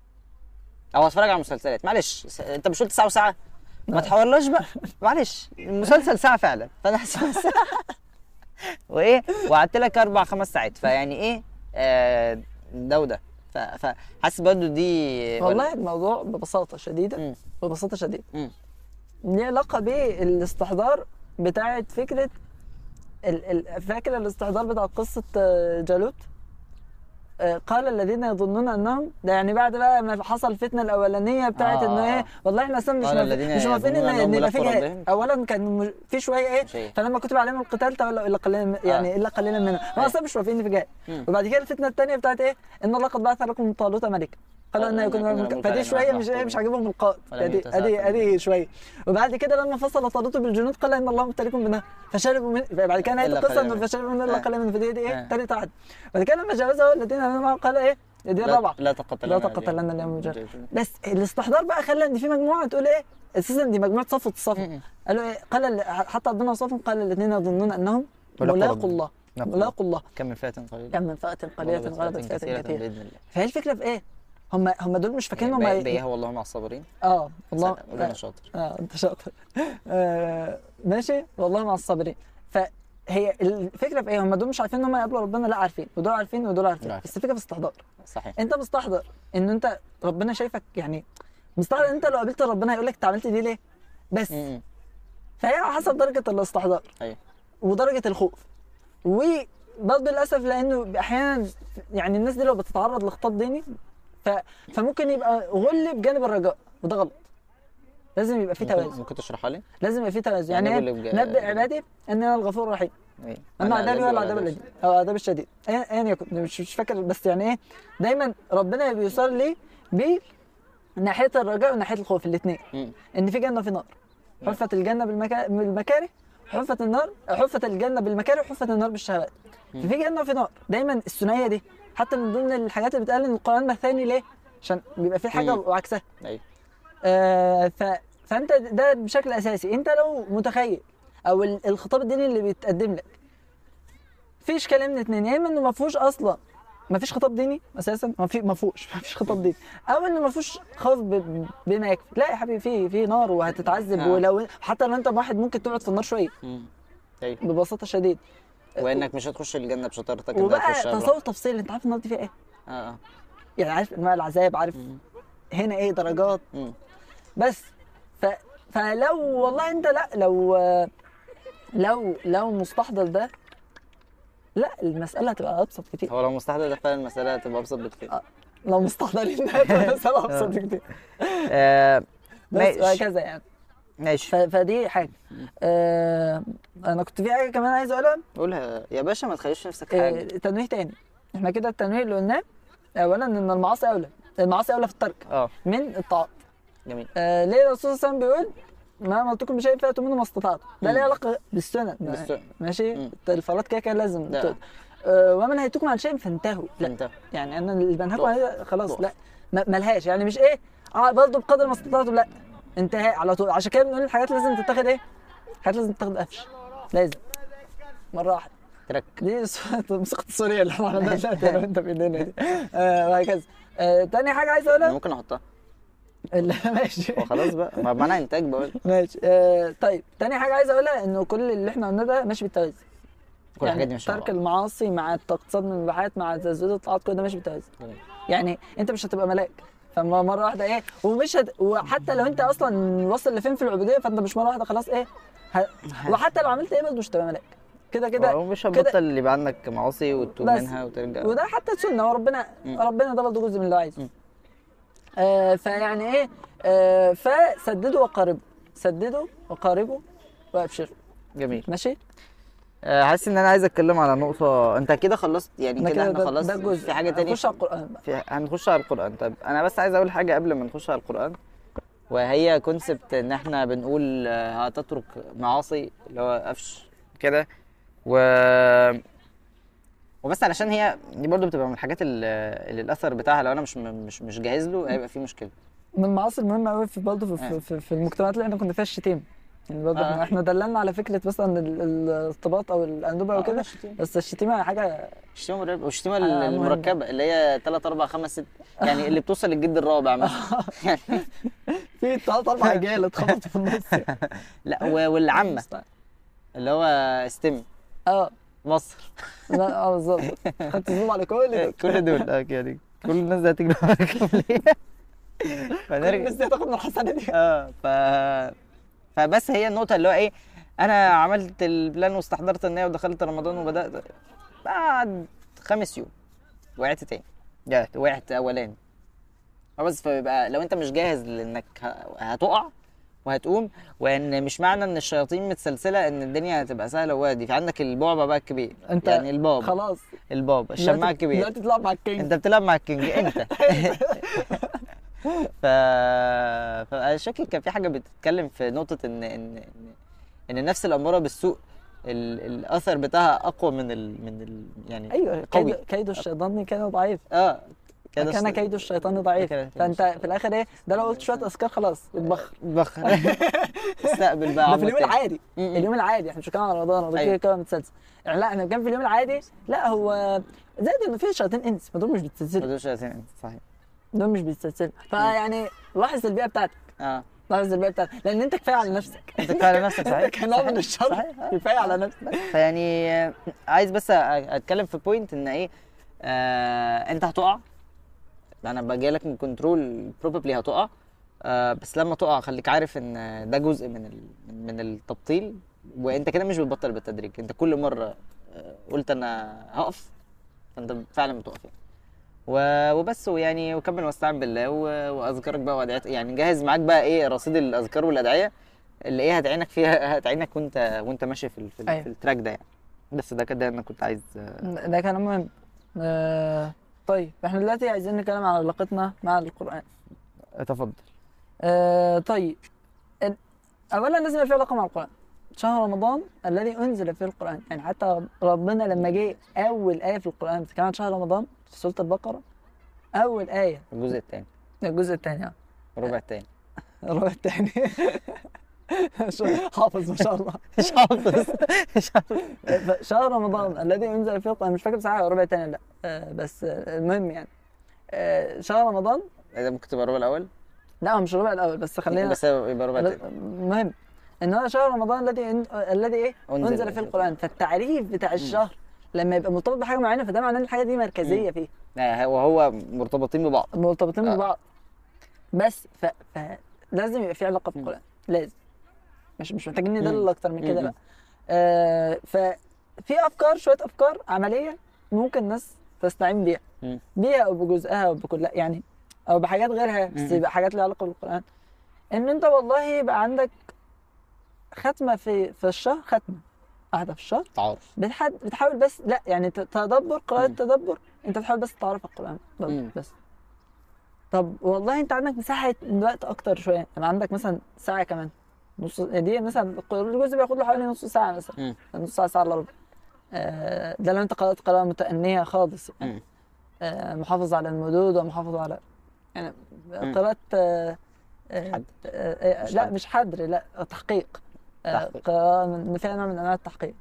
او اتفرج على مسلسلات معلش س- انت مش قلت ساعة وساعة ما تحورلاش بقى معلش المسلسل ساعة فعلا فانا هسيب الساعة. وايه وقعدت لك اربع خمس ساعات فيعني ايه آه ده وده ف- فحاسس برضه دي والله الموضوع ببساطه شديده مم. ببساطه شديده مم. ليه علاقه بالاستحضار بتاعه فكره ال... ال... فاكر الاستحضار بتاع قصه آه، جالوت آه، قال الذين يظنون انهم ده يعني بعد بقى ما حصل الفتنه الاولانيه بتاعت آه، انه آه. ايه والله احنا اصلا مش قال موافق- الذين مش موافقين ان يظنون ان أنهم يبقى في ملاقوا جهاد ربهم. اولا كان م- في شويه ايه شيء. فلما كتب عليهم القتال تولوا الا قليلا يعني الا قليلا منهم ما اصلا مش موافقين في جهاد مم. وبعد كده الفتنه الثانيه بتاعت ايه ان الله قد بعث لكم طالوت ملكا قالوا ان قال يكون إن يكون ملكا ملكا فدي لنا شويه نحن مش ايه نحكم. مش عاجبهم القائد ولم ادي يتسع ادي كل ادي شويه وبعد كده لما فصل طالوت بالجنود قال ان الله مبتليكم بنهر فشربوا من بعد كده نهايه إلا القصه قليلا انه منهم. فشربوا من الا آه. قليلا من فدي دي ايه آه. ثالث واحد بعد كده لما جاوزه الذين امنوا معه قال ايه دي لا- الرابعه لا تقتلن لا تقتلن اليوم الجاي بس الاستحضار بقى خلى ان في مجموعه تقول ايه اساسا دي مجموعه صفوه الصف م-م. قالوا ايه قال ال- حتى ربنا وصفهم قال الذين يظنون انهم ملاقوا ملاقوا ربهم. الله ملاقوا ملاقوا الله كم من فئة قليلة كم من فئه قليله غلبت فئه كثيره بإذن الله فهي الفكره في ايه؟ هم هم دول مش فاكرين هم بي- بيها والله مع الصابرين اه والله صدق، قول انا شاطر اه انت شاطر آه ماشي والله مع الصابرين فهي الفكره في ايه هم دول مش عارفين ان هم يقابلوا ربنا لا عارفين ودول عارفين ودول عارفين عارفين. بس الفكره في استحضار صحيح انت مستحضر ان انت ربنا شايفك يعني مستحضر ان انت لو قابلت ربنا هيقول لك انت عملت دي ليه بس م-م. فهي على حسب درجه الاستحضار ايوه ودرجه الخوف وبرضه للاسف لانه احيانا يعني الناس دي لو بتتعرض لخطاب ديني ف... فممكن يبقى غل بجانب الرجاء وده غلط لازم يبقى في ممكن توازن ممكن تشرحها لي؟ لازم يبقى في توازن يعني يعني ايه يقول لك- نبئ عبادي ان انا الغفور الرحيم إيه. اما أنا عذابي ولا ولا عذاب عذاب الشديد او عذاب الشديد ايا أيا يكن مش مش فاكر بس يعني ايه دايما ربنا بيوصل لي ب ناحيه الرجاء وناحيه الخوف الاثنين م. ان في جنه وفي نار حفت الجنه بالمكا... بالمكاره حفت النار حفت الجنه بالمكاره وحفت النار بالشهوات ففي جنه وفي نار دايما الثنائيه دي حتى من ضمن الحاجات اللي بتقال ان القران مثاني ليه عشان بيبقى في حاجه مم. وعكسها ايوه آه ف... فانت ده بشكل اساسي انت لو متخيل او ال- الخطاب الديني اللي بيتقدم لك في اشكاليه من اتنين يا اما انه ما فيهوش اصلا ما فيش خطاب ديني اساسا ما في ما فيهوش ما فيش خطاب ديني او انه ما فيهوش خوف ب... بما يكفي لا يا حبيبي في في نار وهتتعذب آه. ولو حتى لو انت واحد ممكن تقعد في النار شويه م. ايوه ببساطه شديد وانك مش هتخش الجنة بشطارتك انت وبقى هتخشها تصور براحتك. تفصيل انت عارف النار دي فيها ايه اه اه يعني عارف انواع العذاب عارف م. هنا ايه درجات م. بس ف... فلو والله انت لا لو لو لو مستحضر ده لا المسألة هتبقى أبسط كتير هو لو مستحضر ده فعلا المسألة هتبقى أبسط بكتير آه. لو مستحضرين ده هتبقى المسألة أبسط كتير آه بس ماشي وهكذا يعني ف... ماشي فدي حاجة آه... أنا كنت في حاجة كمان عايز أقولها قولها يا باشا ما تخليش نفسك آه... حاجة تنويه تاني احنا كده التنويه اللي قلناه أولا إن المعاصي أولى المعاصي أولى في الترك اه من الطاعات جميل آه ليه الرسول صلى الله عليه وسلم بيقول ما امرتكم بشيء فاتوا منه ما استطعتم ده مم. ليه علاقه بالسنن بالسنن. ماشي مم. الفرات كده كده لازم لا. تقول. آه وما نهيتكم عن شيء فانتهوا لا انت يعني انا اللي بنهاكم ضعف. عليه خلاص ضعف. لا ما- ملهاش يعني مش ايه اه برضه بقدر ما استطعتم لا انتهاء على طول عشان كده بنقول الحاجات لازم تتاخد ايه؟ الحاجات لازم تتاخد قفش لازم مره واحده ترك دي صورة- موسيقى السورية اللي احنا عملناها دلوقتي انا وانت في ايدينا دي آه، وهكذا آه، تاني حاجة عايز انا اقولها ممكن احطها لا ماشي هو خلاص بقى ما معناها انتاج بقول ماشي آه، طيب تاني حاجة عايز اقولها انه كل اللي احنا قلناه ده ماشي بالتوازي كل الحاجات دي مش مع ترك بعض. المعاصي مع الاقتصاد من المباحات مع تزويد الطاعات كل ده ماشي بالتوازي يعني انت مش هتبقى ملاك فما مره واحده ايه ومش هت... وحتى لو انت اصلا واصل لفين في العبوديه فانت مش مره واحده خلاص ايه ه... وحتى لو عملت ايه برضه مش هتبقى ملاك كده كده هو مش كده- هتبطل يبقى عندك معاصي وتتوب بس. منها وترجع وده حتى سنه وربنا مم. ربنا ده برضه جزء من اللي هو عايزه مم. آه فيعني ايه آه فسددوا وقاربوا سددوا وقاربوا وابشروا جميل ماشي آه، حاسس ان انا عايز اتكلم على نقطة انت كده خلصت يعني ده كده كده احنا ده, خلاص ده جزء في حاجة تانية نخش على القران بقى في هنخش على القرآن طيب أنا بس عايز أقول حاجة قبل ما نخش على القرآن وهي كونسبت إن إحنا بنقول آه، هتترك معاصي اللي هو قفش كده و وبس علشان هي دي برضو بتبقى من الحاجات اللي, اللي الأثر بتاعها لو أنا مش مش مش جاهز له هيبقى فيه مشكلة من المعاصي المهمه قوي في برضه في, آه. في, في, في المجتمعات اللي احنا كنا فيها الشتيمه يعني برضه آه. احنا, احنا دللنا على فكره مثلا ال- ال- الارتباط او الاندوبه آه، وكده الشتيمة. بس الشتيمه حاجه الشتيمة مرعبة والشتيمة آه، مهمة. المركبة اللي هي 3 4 5 6 يعني اللي بتوصل للجد الرابع مثلا يعني في ثلاث اربع رجاله اتخبطوا في النص لا و- والعامة اللي هو استم اه مصر لا اه بالظبط خدت زوم على كل ده كل دول اه يعني كل الناس دي هتجري وراك ليه؟ كل الناس فنرجع دي هتاخد من الحسنه دي اه ف فبس هي النقطة اللي هو ايه انا عملت البلان واستحضرت النية ودخلت رمضان وبدأت بعد خمس يوم وقعت تاني وقعت وقعت اولاني فبس فبيبقى لو انت مش جاهز لانك ه- هتقع وهتقوم وان مش معنى ان الشياطين متسلسله ان الدنيا هتبقى سهله ووادي في عندك البعبع بقى الكبير انت يعني البابا خلاص البابا الشماعه دلوقتي- الكبير دلوقتي تلعب مع الكينج انت بتلعب مع الكينج انت ف فانا شاكك كان في حاجه بتتكلم في نقطه ان ان ان, إن النفس الاماره بالسوء ال... الاثر بتاعها اقوى من ال... من ال... يعني ايوه قوي كيد كيد الشيطان كان ضعيف اه كده كان است- كيد الشيطان ضعيف كده- فانت في الاخر ايه ده لو قلت شويه اذكار خلاص اتبخر بخ استقبل بقى ده عمر في اليوم تاني. العادي م- م. اليوم العادي احنا مش بنتكلم على رمضان رمضان أيوة. كده كده متسلسل يعني لا احنا كان في اليوم العادي لا هو زائد انه في شياطين انس ما دول مش بيتسلسلوا ما تقولش يا صحيح دول مش بيتسلسلوا فيعني لاحظ البيئه بتاعتك اه لاحظ البيئه بتاعتك لان انت كفايه على نفسك انت كفايه على نفسك انت صحيح كنوع من الشر صحيح آه. كفايه على نفسك فيعني آه، عايز بس أ- اتكلم في بوينت ان ايه آه انت هتقع انا باجي لك من كنترول بروبابلي هتقع آه بس لما تقع خليك عارف ان ده جزء من ال... من- من التبطيل وانت كده مش بتبطل بالتدريج انت كل مره آه، قلت انا هقف فانت فعلا بتقف يعني و- وبس ويعني وكمل واستعن بالله و- واذكارك بقى وادعيات يعني جهز معاك بقى ايه رصيد الاذكار والادعيه اللي ايه هتعينك فيها هتعينك وانت وانت ماشي في, ال- في, ال- أيوة. في التراك ده يعني بس ده كده انا كنت عايز آه، ده كلام مهم آه طيب احنا دلوقتي عايزين نتكلم عن علاقتنا مع القران اتفضل آه طيب ال- اولا لازم يبقى في علاقه مع القران شهر رمضان الذي انزل فيه القران يعني حتى ربنا لما جه اول ايه في القران بتتكلم عن شهر رمضان في سوره البقره اول ايه الجزء الثاني الجزء الثاني اه الربع الثاني الربع الثاني حافظ ما شاء الله مش حافظ مش حافظ شهر رمضان الذي انزل فيه القران مش فاكر بصراحه هو الربع الثاني لا آه بس آه المهم يعني آه شهر رمضان ده ممكن تبقى الربع الاول لا هو مش الربع الاول بس خلينا بس يبقى الربع الثاني مهم ان هو شهر رمضان الذي ان... الذي ايه أنزل انزل فيه فيه القران فالتعريف بتاع الشهر لما يبقى مرتبط بحاجه معينه فده معناه ان الحاجه دي مركزيه فيه لا، وهو مرتبطين ببعض مرتبطين آه. ببعض بس ف... ف... لازم يبقى في علاقه في القران لازم مش مش محتاجين ندلل مم. اكتر من كده مم. بقى آه ففي افكار شويه افكار عمليه ممكن الناس تستعين بيها مم. بيها او بجزئها او بكلها يعني او بحاجات غيرها بس مم. يبقى حاجات ليها علاقه بالقران ان انت والله يبقى عندك ختمه في في الشهر ختمه واحده في الشهر تعارف بتحد بتحاول بس لا يعني ت- تدبر قراءة مم. تدبر انت بتحاول بس تعرف القرآن بس, مم. بس طب والله انت عندك مساحة وقت اكتر شوية يعني عندك مثلا ساعة كمان نص دي مثلا الجزء بياخد له حوالي نص ساعة مثلا مم. نص ساعة ساعة الا ربع آه، ده لو انت قرأت قراءة متأنية خالص يعني مم. آه، محافظ على المدود ومحافظ على يعني قراءة آه، آه، حد. آه، آه، مش لا حد. مش حدر لا تحقيق آه، تحقيق. قراءة من فيها نوع من انواع التحقيق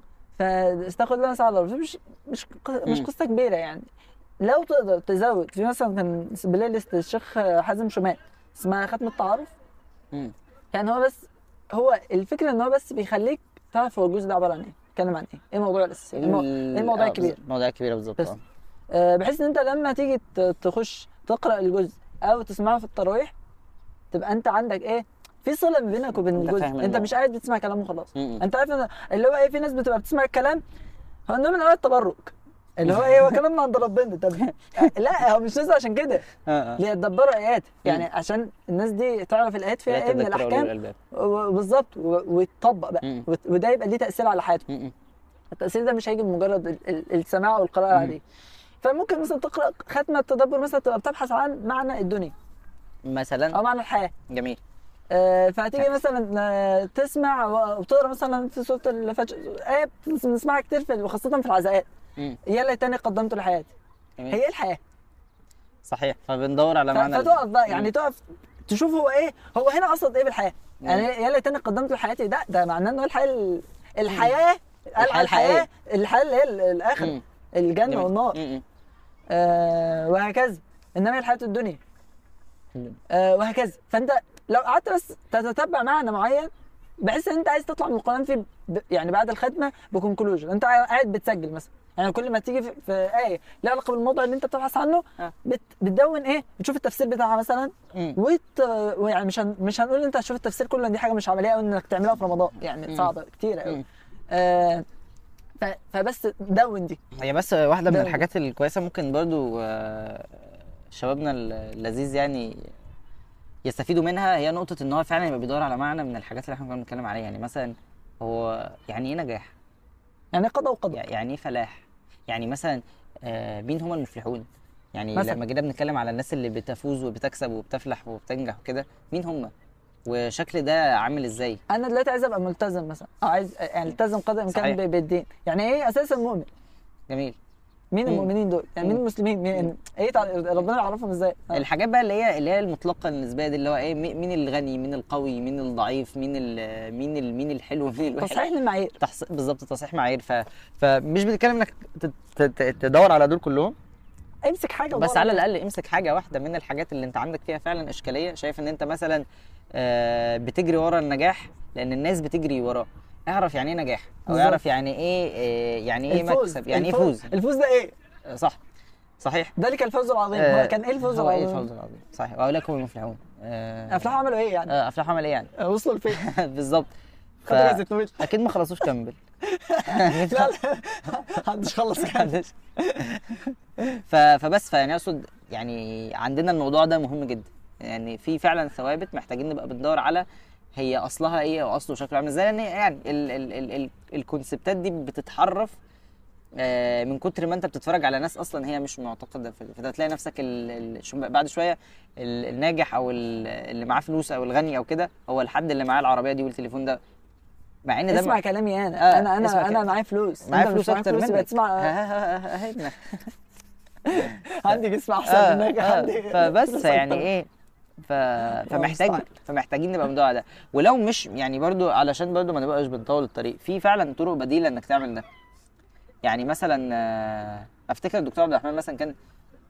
فتاخد لها ساعه الا ربع مش مش ق- مش مم. قصه كبيره يعني لو تقدر تزود في مثلا كان بلاي ليست الشيخ حازم شمال اسمها ختم التعارف مم. يعني هو بس هو الفكره ان هو بس بيخليك تعرف هو الجزء ده عباره عن ايه بيتكلم عن ايه ايه الموضوع الاساسي المو... ال- ايه الموضوع آه، الكبير بالظبط، الموضوع الكبير بالظبط بس. اه آه، بحيث ان انت لما تيجي ت- تخش تقرا الجزء او تسمعه في التراويح تبقى انت عندك ايه في صله ما بينك وبين أنت الجزء فاهم انت الموضوع. مش قاعد بتسمع كلام وخلاص مم. انت عارف إن اللي هو ايه في ناس بتبقى بتسمع الكلام هو نوع من انواع التبرك اللي هو ايه هو كلام من عند ربنا طب لا هو مش لازم عشان كده اه اه ليتدبروا ايات يعني عشان الناس دي تعرف الايات فيها لا ايه من تذكر أولي الاحكام الألباب. و- بالظبط و- ويتطبق بقى مم. وت- وده يبقى ليه تاثير على حياته مم. التاثير ده مش هيجي من مجرد ال- ال- السماع والقراءه مم. العاديه فممكن مثلا تقرا ختمه التدبر مثلا تبقى بتبحث عن معنى الدنيا مثلا او معنى الحياه جميل آه، فهتيجي مثلا آه، تسمع و- وتقرا مثلا في سوره الفجر ايه بنسمعها كتير في وخاصه في العزاءات مم. يا ليتني قدمت لحياتي جميل هي ايه الحياه صحيح فبندور على ف- معنى ال- فتقف بقى مم. يعني تقف تشوف هو ايه هو هنا قصد ايه بالحياه مم. يعني يا ليتني قدمت لحياتي ده ده معناه ان هو الحياه ال- الحياه قال الحياة على الحياه الحقيقية. الحياه اللي هي ال- الاخره مم. الجنه جميل. والنار مم. آه وهكذا انما هي الحياه الدنيا مم. آه وهكذا فانت لو قعدت بس تتتبع معنى معين بحيث ان انت عايز تطلع من القران في ب... يعني بعد الختمه بكونكلوجن انت قاعد بتسجل مثلا يعني كل ما تيجي في, في ايه لها علاقه بالموضوع اللي انت بتبحث عنه آه. بت... بتدون ايه بتشوف التفسير بتاعها مثلا مم. وت... ويعني مش هن... مش هنقول انت هتشوف التفسير كله لأن دي حاجه مش عمليه قوي انك تعملها في رمضان يعني مم. صعبه كتير قوي مم. آه ف... فبس دون دي هي بس واحدة من ده- الحاجات الكويسة ممكن برضو آه، شبابنا اللذيذ يعني يستفيدوا منها هي نقطة ان هو فعلا يبقى بيدور على معنى من الحاجات اللي احنا كنا بنتكلم عليها يعني مثلا هو يعني ايه نجاح؟ يعني قضاء وقدر يع- يعني ايه فلاح؟ يعني مثلا آه، مين هم المفلحون؟ يعني مثلا. لما جينا بنتكلم على الناس اللي بتفوز وبتكسب وبتفلح وبتنجح وكده مين هم؟ وشكل ده عامل ازاي؟ انا دلوقتي عايز ابقى ملتزم مثلا او عايز يعني التزم قدر الامكان صحيح. ب- بالدين يعني ايه اساس المؤمن جميل مين مم. المؤمنين دول يعني مين مم. المسلمين مين ايه تع- ربنا يعرفهم ازاي آه. الحاجات بقى اللي هي اللي هي المطلقه النسبيه دي اللي هو ايه مي- مين الغني مين القوي مين الضعيف مين ال مين ال مين الحلو مين الوحش تصحيح للمعايير تحص... بالظبط تصحيح معايير ف... فمش بنتكلم انك ت... ت... ت... تدور على دول كلهم امسك حاجه بس ودور على عليها. الاقل امسك حاجه واحده من الحاجات اللي انت عندك فيها فعلا اشكاليه شايف ان انت مثلا آه، بتجري ورا النجاح لان الناس بتجري وراه اعرف يعني ايه نجاح او بالظبط. اعرف يعني ايه آه، يعني ايه الفوز مكسب يعني ايه الفوز. فوز الفوز ده ايه آه، صح صحيح ذلك الفوز العظيم آه، هو كان ايه الفوز هو ايه العظيم الفوز العظيم صحيح واولئك هم المفلحون آه، افلاح عملوا ايه يعني آه، افلاح عمل ايه يعني آه، وصلوا لفين بالظبط ف... خدوا جائزه نوبل اكيد ما خلصوش كامل لا لا محدش خلص كده ف... فبس فيعني اقصد يعني عندنا الموضوع ده مهم جدا يعني في فعلا ثوابت محتاجين نبقى بندور على هي اصلها ايه او اصله شكله عامل ازاي لان يعني ال... ال... ال... ال... الكونسبتات دي بتتحرف آه، من كتر ما انت بتتفرج على ناس اصلا هي مش معتقده في ده فتلاقي نفسك ال... ال... شو- بعد شويه ال- الناجح او ال- اللي معاه فلوس او الغني او كده هو الحد اللي معاه العربيه دي والتليفون ده مع ان ده اسمع ما- كلامي انا آه، انا اسمع انا انا كلامي. معايا فلوس معايا أنت مش فلوس اكتر يبقى منك تسمع اهدنا عندي جسم احسن آه، منك آه، عندي فبس فلوس يعني أكتر. ايه ف... فمحتاج المستعان. فمحتاجين نبقى بندور على ده ولو مش يعني برضو علشان برضو ما نبقاش بنطول الطريق في فعلا طرق بديله انك تعمل ده يعني مثلا آه، افتكر الدكتور عبد الرحمن مثلا كان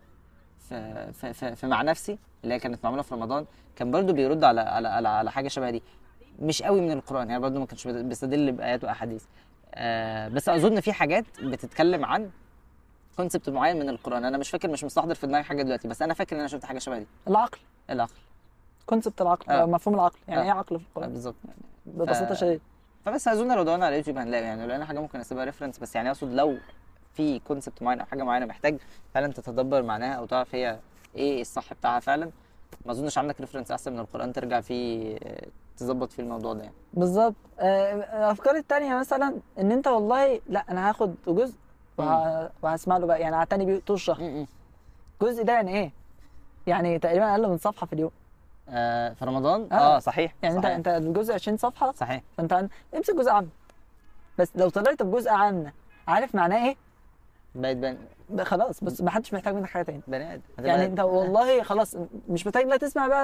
في في في, في مع نفسي اللي هي كانت معموله في رمضان كان برضو بيرد على على على, على حاجه شبه دي مش قوي من القران يعني برضو ما كانش بيستدل بايات واحاديث آه بس اظن في حاجات بتتكلم عن كونسبت معين من القران انا مش فاكر مش مستحضر في دماغي حاجه دلوقتي بس انا فاكر ان انا شفت حاجه شبه دي العقل العقل كونسبت العقل آه. أو مفهوم العقل يعني آه. ايه عقل في آه، القران بالظبط ببساطه ف- شديده فبس اظن لو دورنا على يوتيوب هنلاقي يعني لو لقينا حاجه ممكن اسيبها ريفرنس بس يعني اقصد لو في كونسبت معين او حاجه معينه محتاج فعلا تتدبر معناها او تعرف هي ايه الصح بتاعها فعلا ما اظنش عندك ريفرنس احسن من القران ترجع فيه آه، تظبط فيه الموضوع ده يعني بالظبط آه، الافكار التانية مثلا ان انت والله لا انا هاخد جزء وه... وهسمع له بقى يعني هعتني بيه طول الشهر م- م. الجزء ده يعني ايه؟ يعني تقريبا اقل من صفحه في اليوم آه في رمضان آه. اه, صحيح يعني صحيح. انت انت الجزء 20 صفحه صحيح فانت عن... امسك جزء عام بس لو طلعت بجزء عام عارف معناه ايه؟ بقيت بن... ب- خلاص بس ما حدش محتاج منك حاجه تاني بني ادم هتبقى- يعني انت والله خلاص مش محتاج لا تسمع بقى لا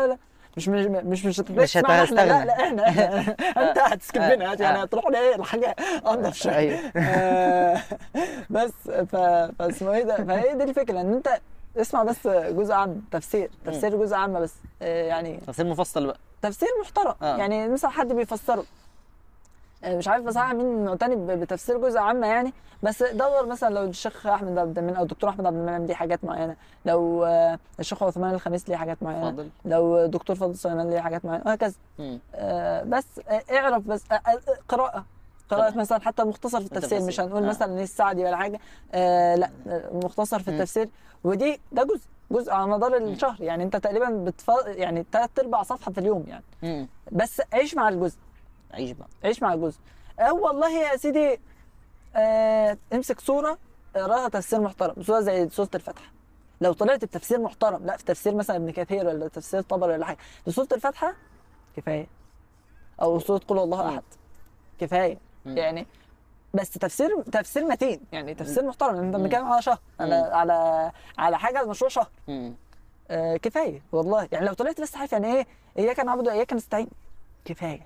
مش مش مش مش مش هتسمعنا احنا لا هتستغنى. لا احنا احنا انت هتسكبنا آه. يعني هتروح لايه لحاجه انضف شويه ايوه آه، بس ف فاسمه ايه ده فهي دي الفكره ان انت اسمع بس جزء عام تفسير تفسير جزء عام بس آه، يعني تفسير مفصل بقى تفسير محترم آه. يعني مثلا حد بيفسره آه، مش عارف بصراحه مين معتني ب- بتفسير جزء عامه يعني بس دور مثلا لو الشيخ احمد عبد المنعم او الدكتور احمد عبد المنعم ليه حاجات معينه لو آه، الشيخ عثمان الخميس ليه حاجات معينه اتفضل لو دكتور فاضل سليمان ليه حاجات معينه وهكذا مم. آه، بس آه، اعرف بس آه، آه، قراءة قراءة طبعا. مثلا حتى مختصر في التفسير مش التفاسير. هنقول آه. مثلا ايه السعدي ولا حاجة آه لا آه، مختصر في مم. التفسير ودي ده جزء جزء على مدار الشهر يعني انت تقريبا بتف... يعني ثلاث ارباع صفحة في اليوم يعني مم. بس عيش مع الجزء عيش بقى عيش مع الجزء او والله يا سيدي آه امسك سورة اقراها تفسير محترم سورة زي سورة الفاتحة لو طلعت بتفسير محترم لا في تفسير مثلا ابن كثير ولا تفسير طبري ولا حاجة لسورة الفاتحة كفاية او سورة قل هو الله مم. احد كفاية مم. يعني بس تفسير تفسير متين يعني تفسير محترم انت مم. بنتكلم على شهر على مم. على على حاجة مشروع شهر مم. آه كفاية والله يعني لو طلعت بس عارف يعني ايه اياك نعبد واياك نستعين كفاية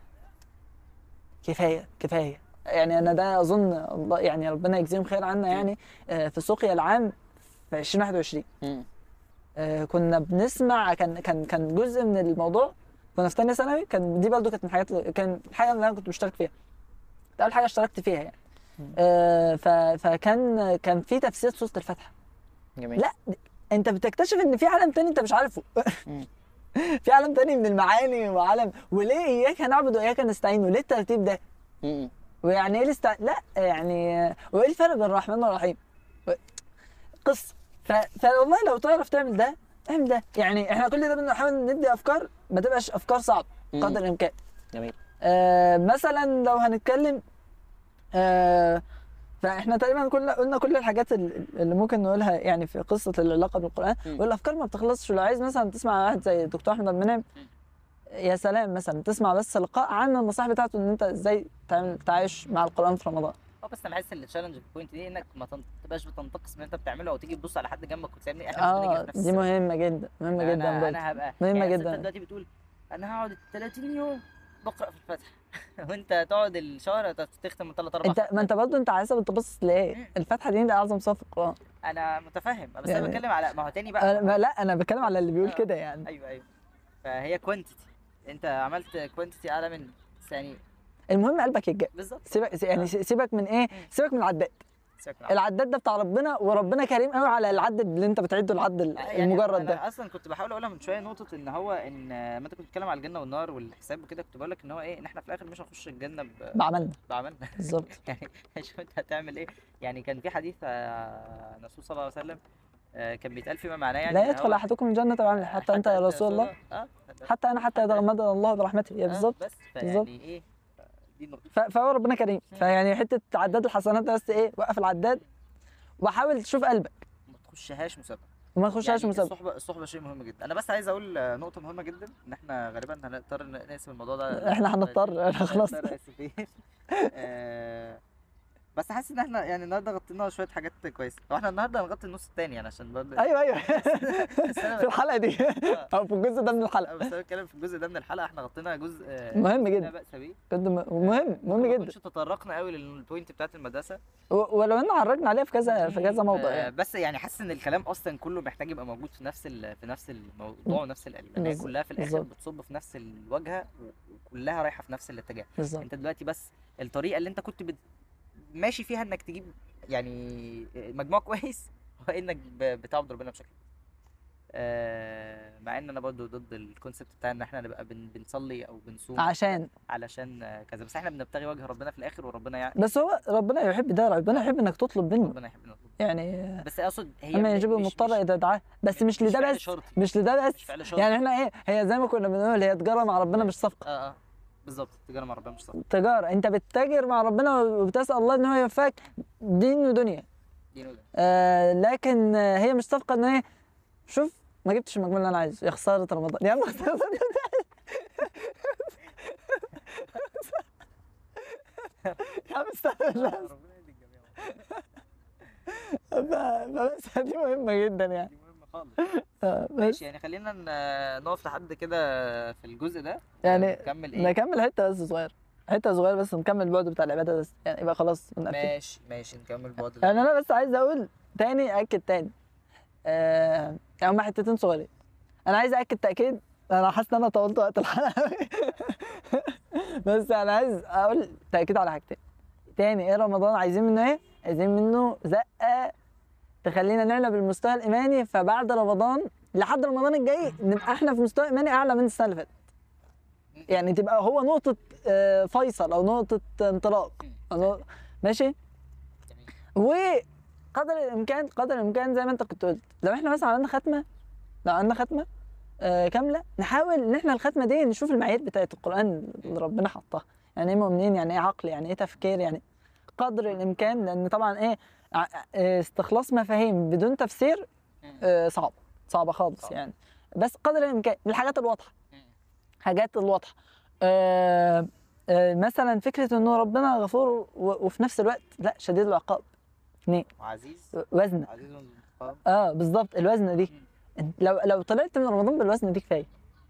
كفاية كفاية يعني انا ده اظن الله يعني ربنا يجزيهم خير عنا يعني آه في سقيا العام في 2021 مم. آه كنا بنسمع كان كان كان جزء من الموضوع كنا في ثانيه ثانوي كان دي برضو كانت من الحاجات كان الحاجه اللي انا كنت مشترك فيها كانت اول حاجه اشتركت فيها يعني آه ف فكان كان في تفسير سوره الفاتحه جميل لا انت بتكتشف ان في عالم تاني انت مش عارفه مم. في عالم تاني من المعاني وعالم وليه اياك نعبد واياك نستعين وليه الترتيب ده مم. ويعني ايه الاستع... لا يعني وايه الفرق بين الرحمن والرحيم و- قصه ف... فوالله لو تعرف تعمل ده اعمل ده يعني احنا كل ده بنحاول ندي افكار ما تبقاش افكار صعبه مم. قدر الامكان جميل آه مثلا لو هنتكلم آه فاحنا تقريبا كل قلنا كل الحاجات ال- اللي ممكن نقولها يعني في قصه العلاقه بالقران مم. والافكار ما بتخلصش لو عايز مثلا تسمع واحد زي الدكتور احمد منعم يا سلام مثلا تسمع بس لقاء عن النصائح بتاعته ان انت ازاي تعمل تعايش مع القران في رمضان اه بس انا بحس التشالنج في البوينت دي انك ما تن- تبقاش بتنتقص من اللي انت بتعمله او تيجي تبص على حد جنبك وتسيبني احنا مش بنجري اه في نفس دي السباق. مهمه جدا مهمه جدا انا برضه انا هبقى مهمة يعني أصل جدا. انت دلوقتي بتقول انا هقعد 30 يوم بقرا في الفاتحه وانت تقعد الشهر تختم من ثلاث اربع انت ما انت برضه انت على حسب انت باصص لايه مم. الفاتحه دي ده اعظم صف القران انا متفهم بس يعني- انا بتكلم على ما هو تاني بقى أنا- ما لا انا بتكلم على اللي بيقول آه. كده يعني ايوه ايوه فهي كوانتيتي انت عملت كوانتيتي اعلى من بس يعني المهم قلبك يتجاب بالظبط سيبك يعني سيبك من ايه سيبك من العداد سيبك من العمل. العداد ده بتاع ربنا وربنا كريم قوي على العد اللي انت بتعده العد يعني المجرد انا ده اصلا كنت بحاول اقولها من شويه نقطه ان هو ان ما انت كنت بتتكلم على الجنه والنار والحساب وكده كنت بقول لك ان هو ايه ان احنا في الاخر مش هنخش الجنه ب- بعملنا بعملنا بالظبط يعني شوف انت هتعمل ايه يعني كان في حديث آه، الرسول صلى الله عليه وسلم آه، كان بيتقال فيما معناه يعني لا إن يدخل هو- احدكم الجنه بعمل حتى انت يا رسول الله اه حتى انا حتى يتغمدنا الله برحمته يا آه، بالظبط بس بالظبط. فيعني ايه دي النقطه ف- فهو ربنا كريم فيعني حته عداد الحسنات ده بس ايه وقف العداد وحاول تشوف قلبك ما تخشهاش مسابقه وما تخشهاش يعني مسابقه الصحبه الصحبه شيء مهم جدا انا بس عايز اقول آه، نقطه مهمه جدا ان احنا غالبا هنضطر ن- نقسم الموضوع ده احنا هنضطر احنا خلاص هنضطر آسفين. آه، بس حاسس ان احنا يعني النهارده غطينا شويه حاجات كويسه هو احنا النهارده هنغطي النص التاني يعني عشان برضه ايوه ايوه بس أنا في الحلقه دي آه. او في الجزء ده من الحلقه بس انا بتكلم في الجزء ده من الحلقه احنا غطينا جزء آه، مهم لا جدا باس بيه جد م- مهم مهم ما جدا كنتش تطرقنا قوي للبوينت بتاعت المدرسه و- ولو ان عرجنا عليها في كذا في كذا موضوع آه، يعني بس يعني حاسس ان الكلام اصلا كله محتاج يبقى موجود في نفس ال- في نفس الموضوع ونفس القلب يعني هي بالظبط، كلها في الاخر بالظبط. بتصب في نفس الواجهه و- وكلها رايحه في نفس الاتجاه بالظبط انت دلوقتي بس الطريقه اللي انت كنت بت... ماشي فيها انك تجيب يعني مجموع كويس هو انك ب... بتعبد ربنا بشكل آه مع ان انا برضو ضد الكونسيبت بتاع ان احنا نبقى بن... بنصلي او بنصوم عشان علشان آه، كذا بس احنا بنبتغي وجه ربنا في الاخر وربنا يعني بس هو ربنا يحب ده ربنا يحب انك تطلب منه ربنا يحب نطلب يعني بس اقصد هي اما م- يجيب مش- المضطر مش- اذا دعاه بس مش لده فعل بس شرط مش لده مش بس فعل شرط يعني احنا ايه هي زي ما كنا بنقول هي تجاره مع ربنا مش صفقه اه اه بالظبط تجاره مع ربنا مش صح تجاره انت بتتاجر مع ربنا وبتسال الله ان هو يوفقك دين ودنيا دي نقطة. آه لكن آه هي مش صفقه ان هي شوف ما جبتش المجموع اللي انا عايزه يا خساره رمضان يا عم خساره يا عم استغفر الله ربنا يهدي الجميع ف- فبس دي مهمه جدا يعني دي مهمة خالص آه، بس ماشي يعني خلينا ن- نقف لحد كده في الجزء ده يعني نكمل ايه نكمل حته بس صغيره حته صغيره بس نكمل البعد بتاع العباده بس يعني يبقى خلاص نقفل ماشي ماشي نكمل بعد يعني انا بس عايز اقول تاني اكد تاني آه هما حتتين صغيرين انا عايز اكد تاكيد انا حاسس ان انا طولت وقت الحلقه أوي. بس انا عايز اقول تاكيد على حاجتين تاني ايه رمضان عايزين منه ايه عايزين منه زقه تخلينا نعلى بالمستوى الايماني فبعد رمضان لحد رمضان الجاي نبقى احنا في مستوى ايماني اعلى من السنه اللي فاتت يعني تبقى هو نقطه آه، فيصل او نقطه انطلاق أو نقطة- ماشي وقدر الامكان قدر الامكان زي ما انت كنت قلت لو احنا مثلا عملنا ختمه لو عملنا ختمه آه كامله نحاول ان احنا الختمه دي نشوف المعايير بتاعت القران اللي ربنا حطها يعني ايه مؤمنين يعني ايه عقل يعني ايه تفكير يعني قدر الامكان لان طبعا ايه ع- آه، استخلاص مفاهيم بدون تفسير آه صعب صعبه خالص صعب. يعني بس قدر الامكان الحاجات الواضحه حاجات الواضحه آه آه مثلا فكره انه ربنا غفور و- وفي نفس الوقت لا شديد العقاب اثنين وعزيز وزن عزيز الانتقام اه بالظبط الوزن دي انت لو لو طلعت من رمضان بالوزن دي كفايه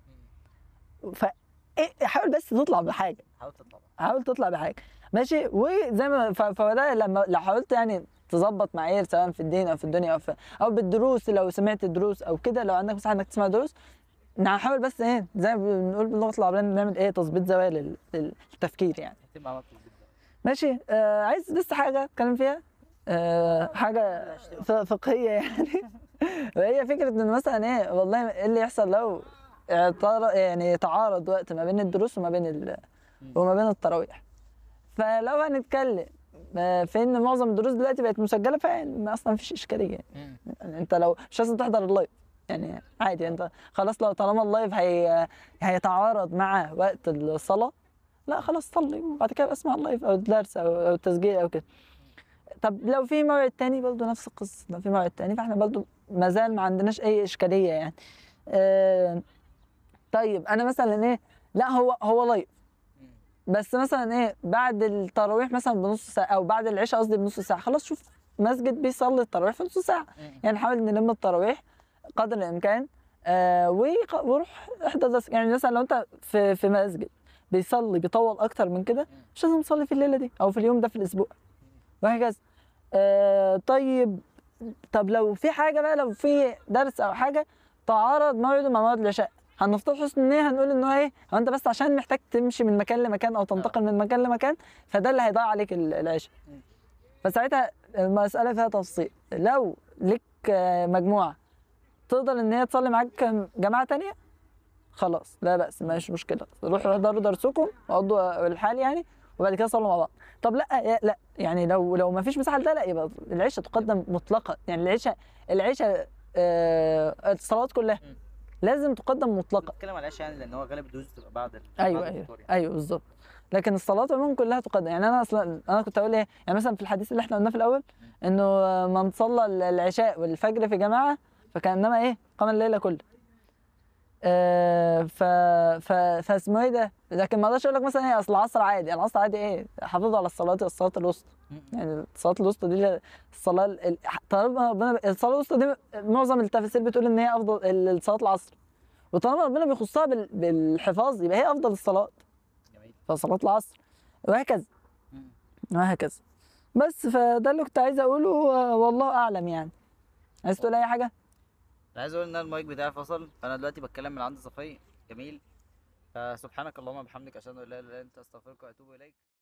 ف إيه، حاول بس تطلع بحاجه حاول تطلع حاول تطلع بحاجه ماشي وزي ما ف- فده لما لو حاولت يعني تظبط معايير سواء في الدين او في الدنيا او في او بالدروس لو سمعت الدروس او كده لو عندك مساحه انك تسمع دروس نحاول بس ايه زي ما بنقول باللغه العربيه نعمل ايه تظبيط زوايا لل- للتفكير يعني يتم عمل تظبيط ده. ماشي آه عايز بس حاجه اتكلم فيها آه حاجه ف- فقهيه يعني وهي فكره ان مثلا ايه والله ايه اللي يحصل لو اعتر- يعني تعارض وقت ما بين الدروس وما بين ال... وما بين التراويح فلو هنتكلم آه، في ان معظم الدروس دلوقتي بقت مسجله فما اصلا مفيش اشكاليه مم. يعني انت لو مش لازم تحضر اللايف يعني عادي انت خلاص لو طالما اللايف هي هيتعارض مع وقت الصلاه لا خلاص صلي وبعد كده اسمع اللايف او الدرس او او التسجيل او كده طب لو في موعد تاني برضه نفس القصه لو في موعد تاني فاحنا برضه ما زال ما عندناش اي اشكاليه يعني آه طيب انا مثلا ايه لا هو هو لايف مم. بس مثلا ايه بعد التراويح مثلا بنص ساعه او بعد العشاء قصدي بنص ساعه خلاص شوف مسجد بيصلي التراويح في نص ساعه مم. يعني نحاول نلم التراويح قدر الامكان آه ويق- وروح احضر درس يعني مثلا لو انت في في مسجد بيصلي بيطول اكتر من كده مش لازم تصلي في الليله دي او في اليوم ده في الاسبوع وهكذا آه طيب طب لو في حاجه بقى لو في درس او حاجه تعارض موعده مع موعد العشاء هنفترض حسن النية هنقول ان هو ايه هو انت بس عشان محتاج تمشي من مكان لمكان او تنتقل من مكان لمكان فده اللي هيضيع عليك ال- العشاء مم. فساعتها المسألة فيها تفصيل لو لك آه، مجموعة تقدر ان هي تصلي معاك جماعة تانية خلاص لا بأس مش مشكلة روحوا احضروا درسكم وقضوا الحال يعني وبعد كده صلوا مع بعض طب لا يا- لا يعني لو لو ما فيش مساحة لده لا يبقى العشاء تقدم مطلقا يعني العشاء العشاء آه الصلوات كلها مم. لازم تقدم مطلقا بتتكلم على العشاء يعني لان هو غالب الدروس بتبقى بعد ال- ايوه بعد ايوه الفطور يعني. ايوه بالظبط لكن الصلاه عموما كلها تقدم يعني انا اصلا انا كنت اقول ايه يعني مثلا في الحديث اللي احنا قلناه في الاول انه من صلى العشاء والفجر في جماعه فكانما ايه قام الليله كله آه ف ف فاسمه ايه ده لكن ما اقدرش اقول لك مثلا ايه اصل العصر عادي العصر عادي ايه حافظوا على الصلاه الصلاه الوسطى مم. يعني الصلاه الوسطى دي الصلاه ال- طالما ربنا الصلاه الوسطى دي معظم التفاسير بتقول ان هي افضل ال- صلاه العصر وطالما ربنا بيخصها بال- بالحفاظ يبقى هي افضل الصلاه جميل فصلاه العصر وهكذا مم. وهكذا بس فده اللي كنت عايز اقوله و- والله اعلم يعني عايز تقول اي حاجه انا عايز اقول ان أنا المايك بتاعي فصل فانا دلوقتي بتكلم من عند صفي جميل فسبحانك اللهم وبحمدك اشهد ان لا اله الا انت استغفرك واتوب اليك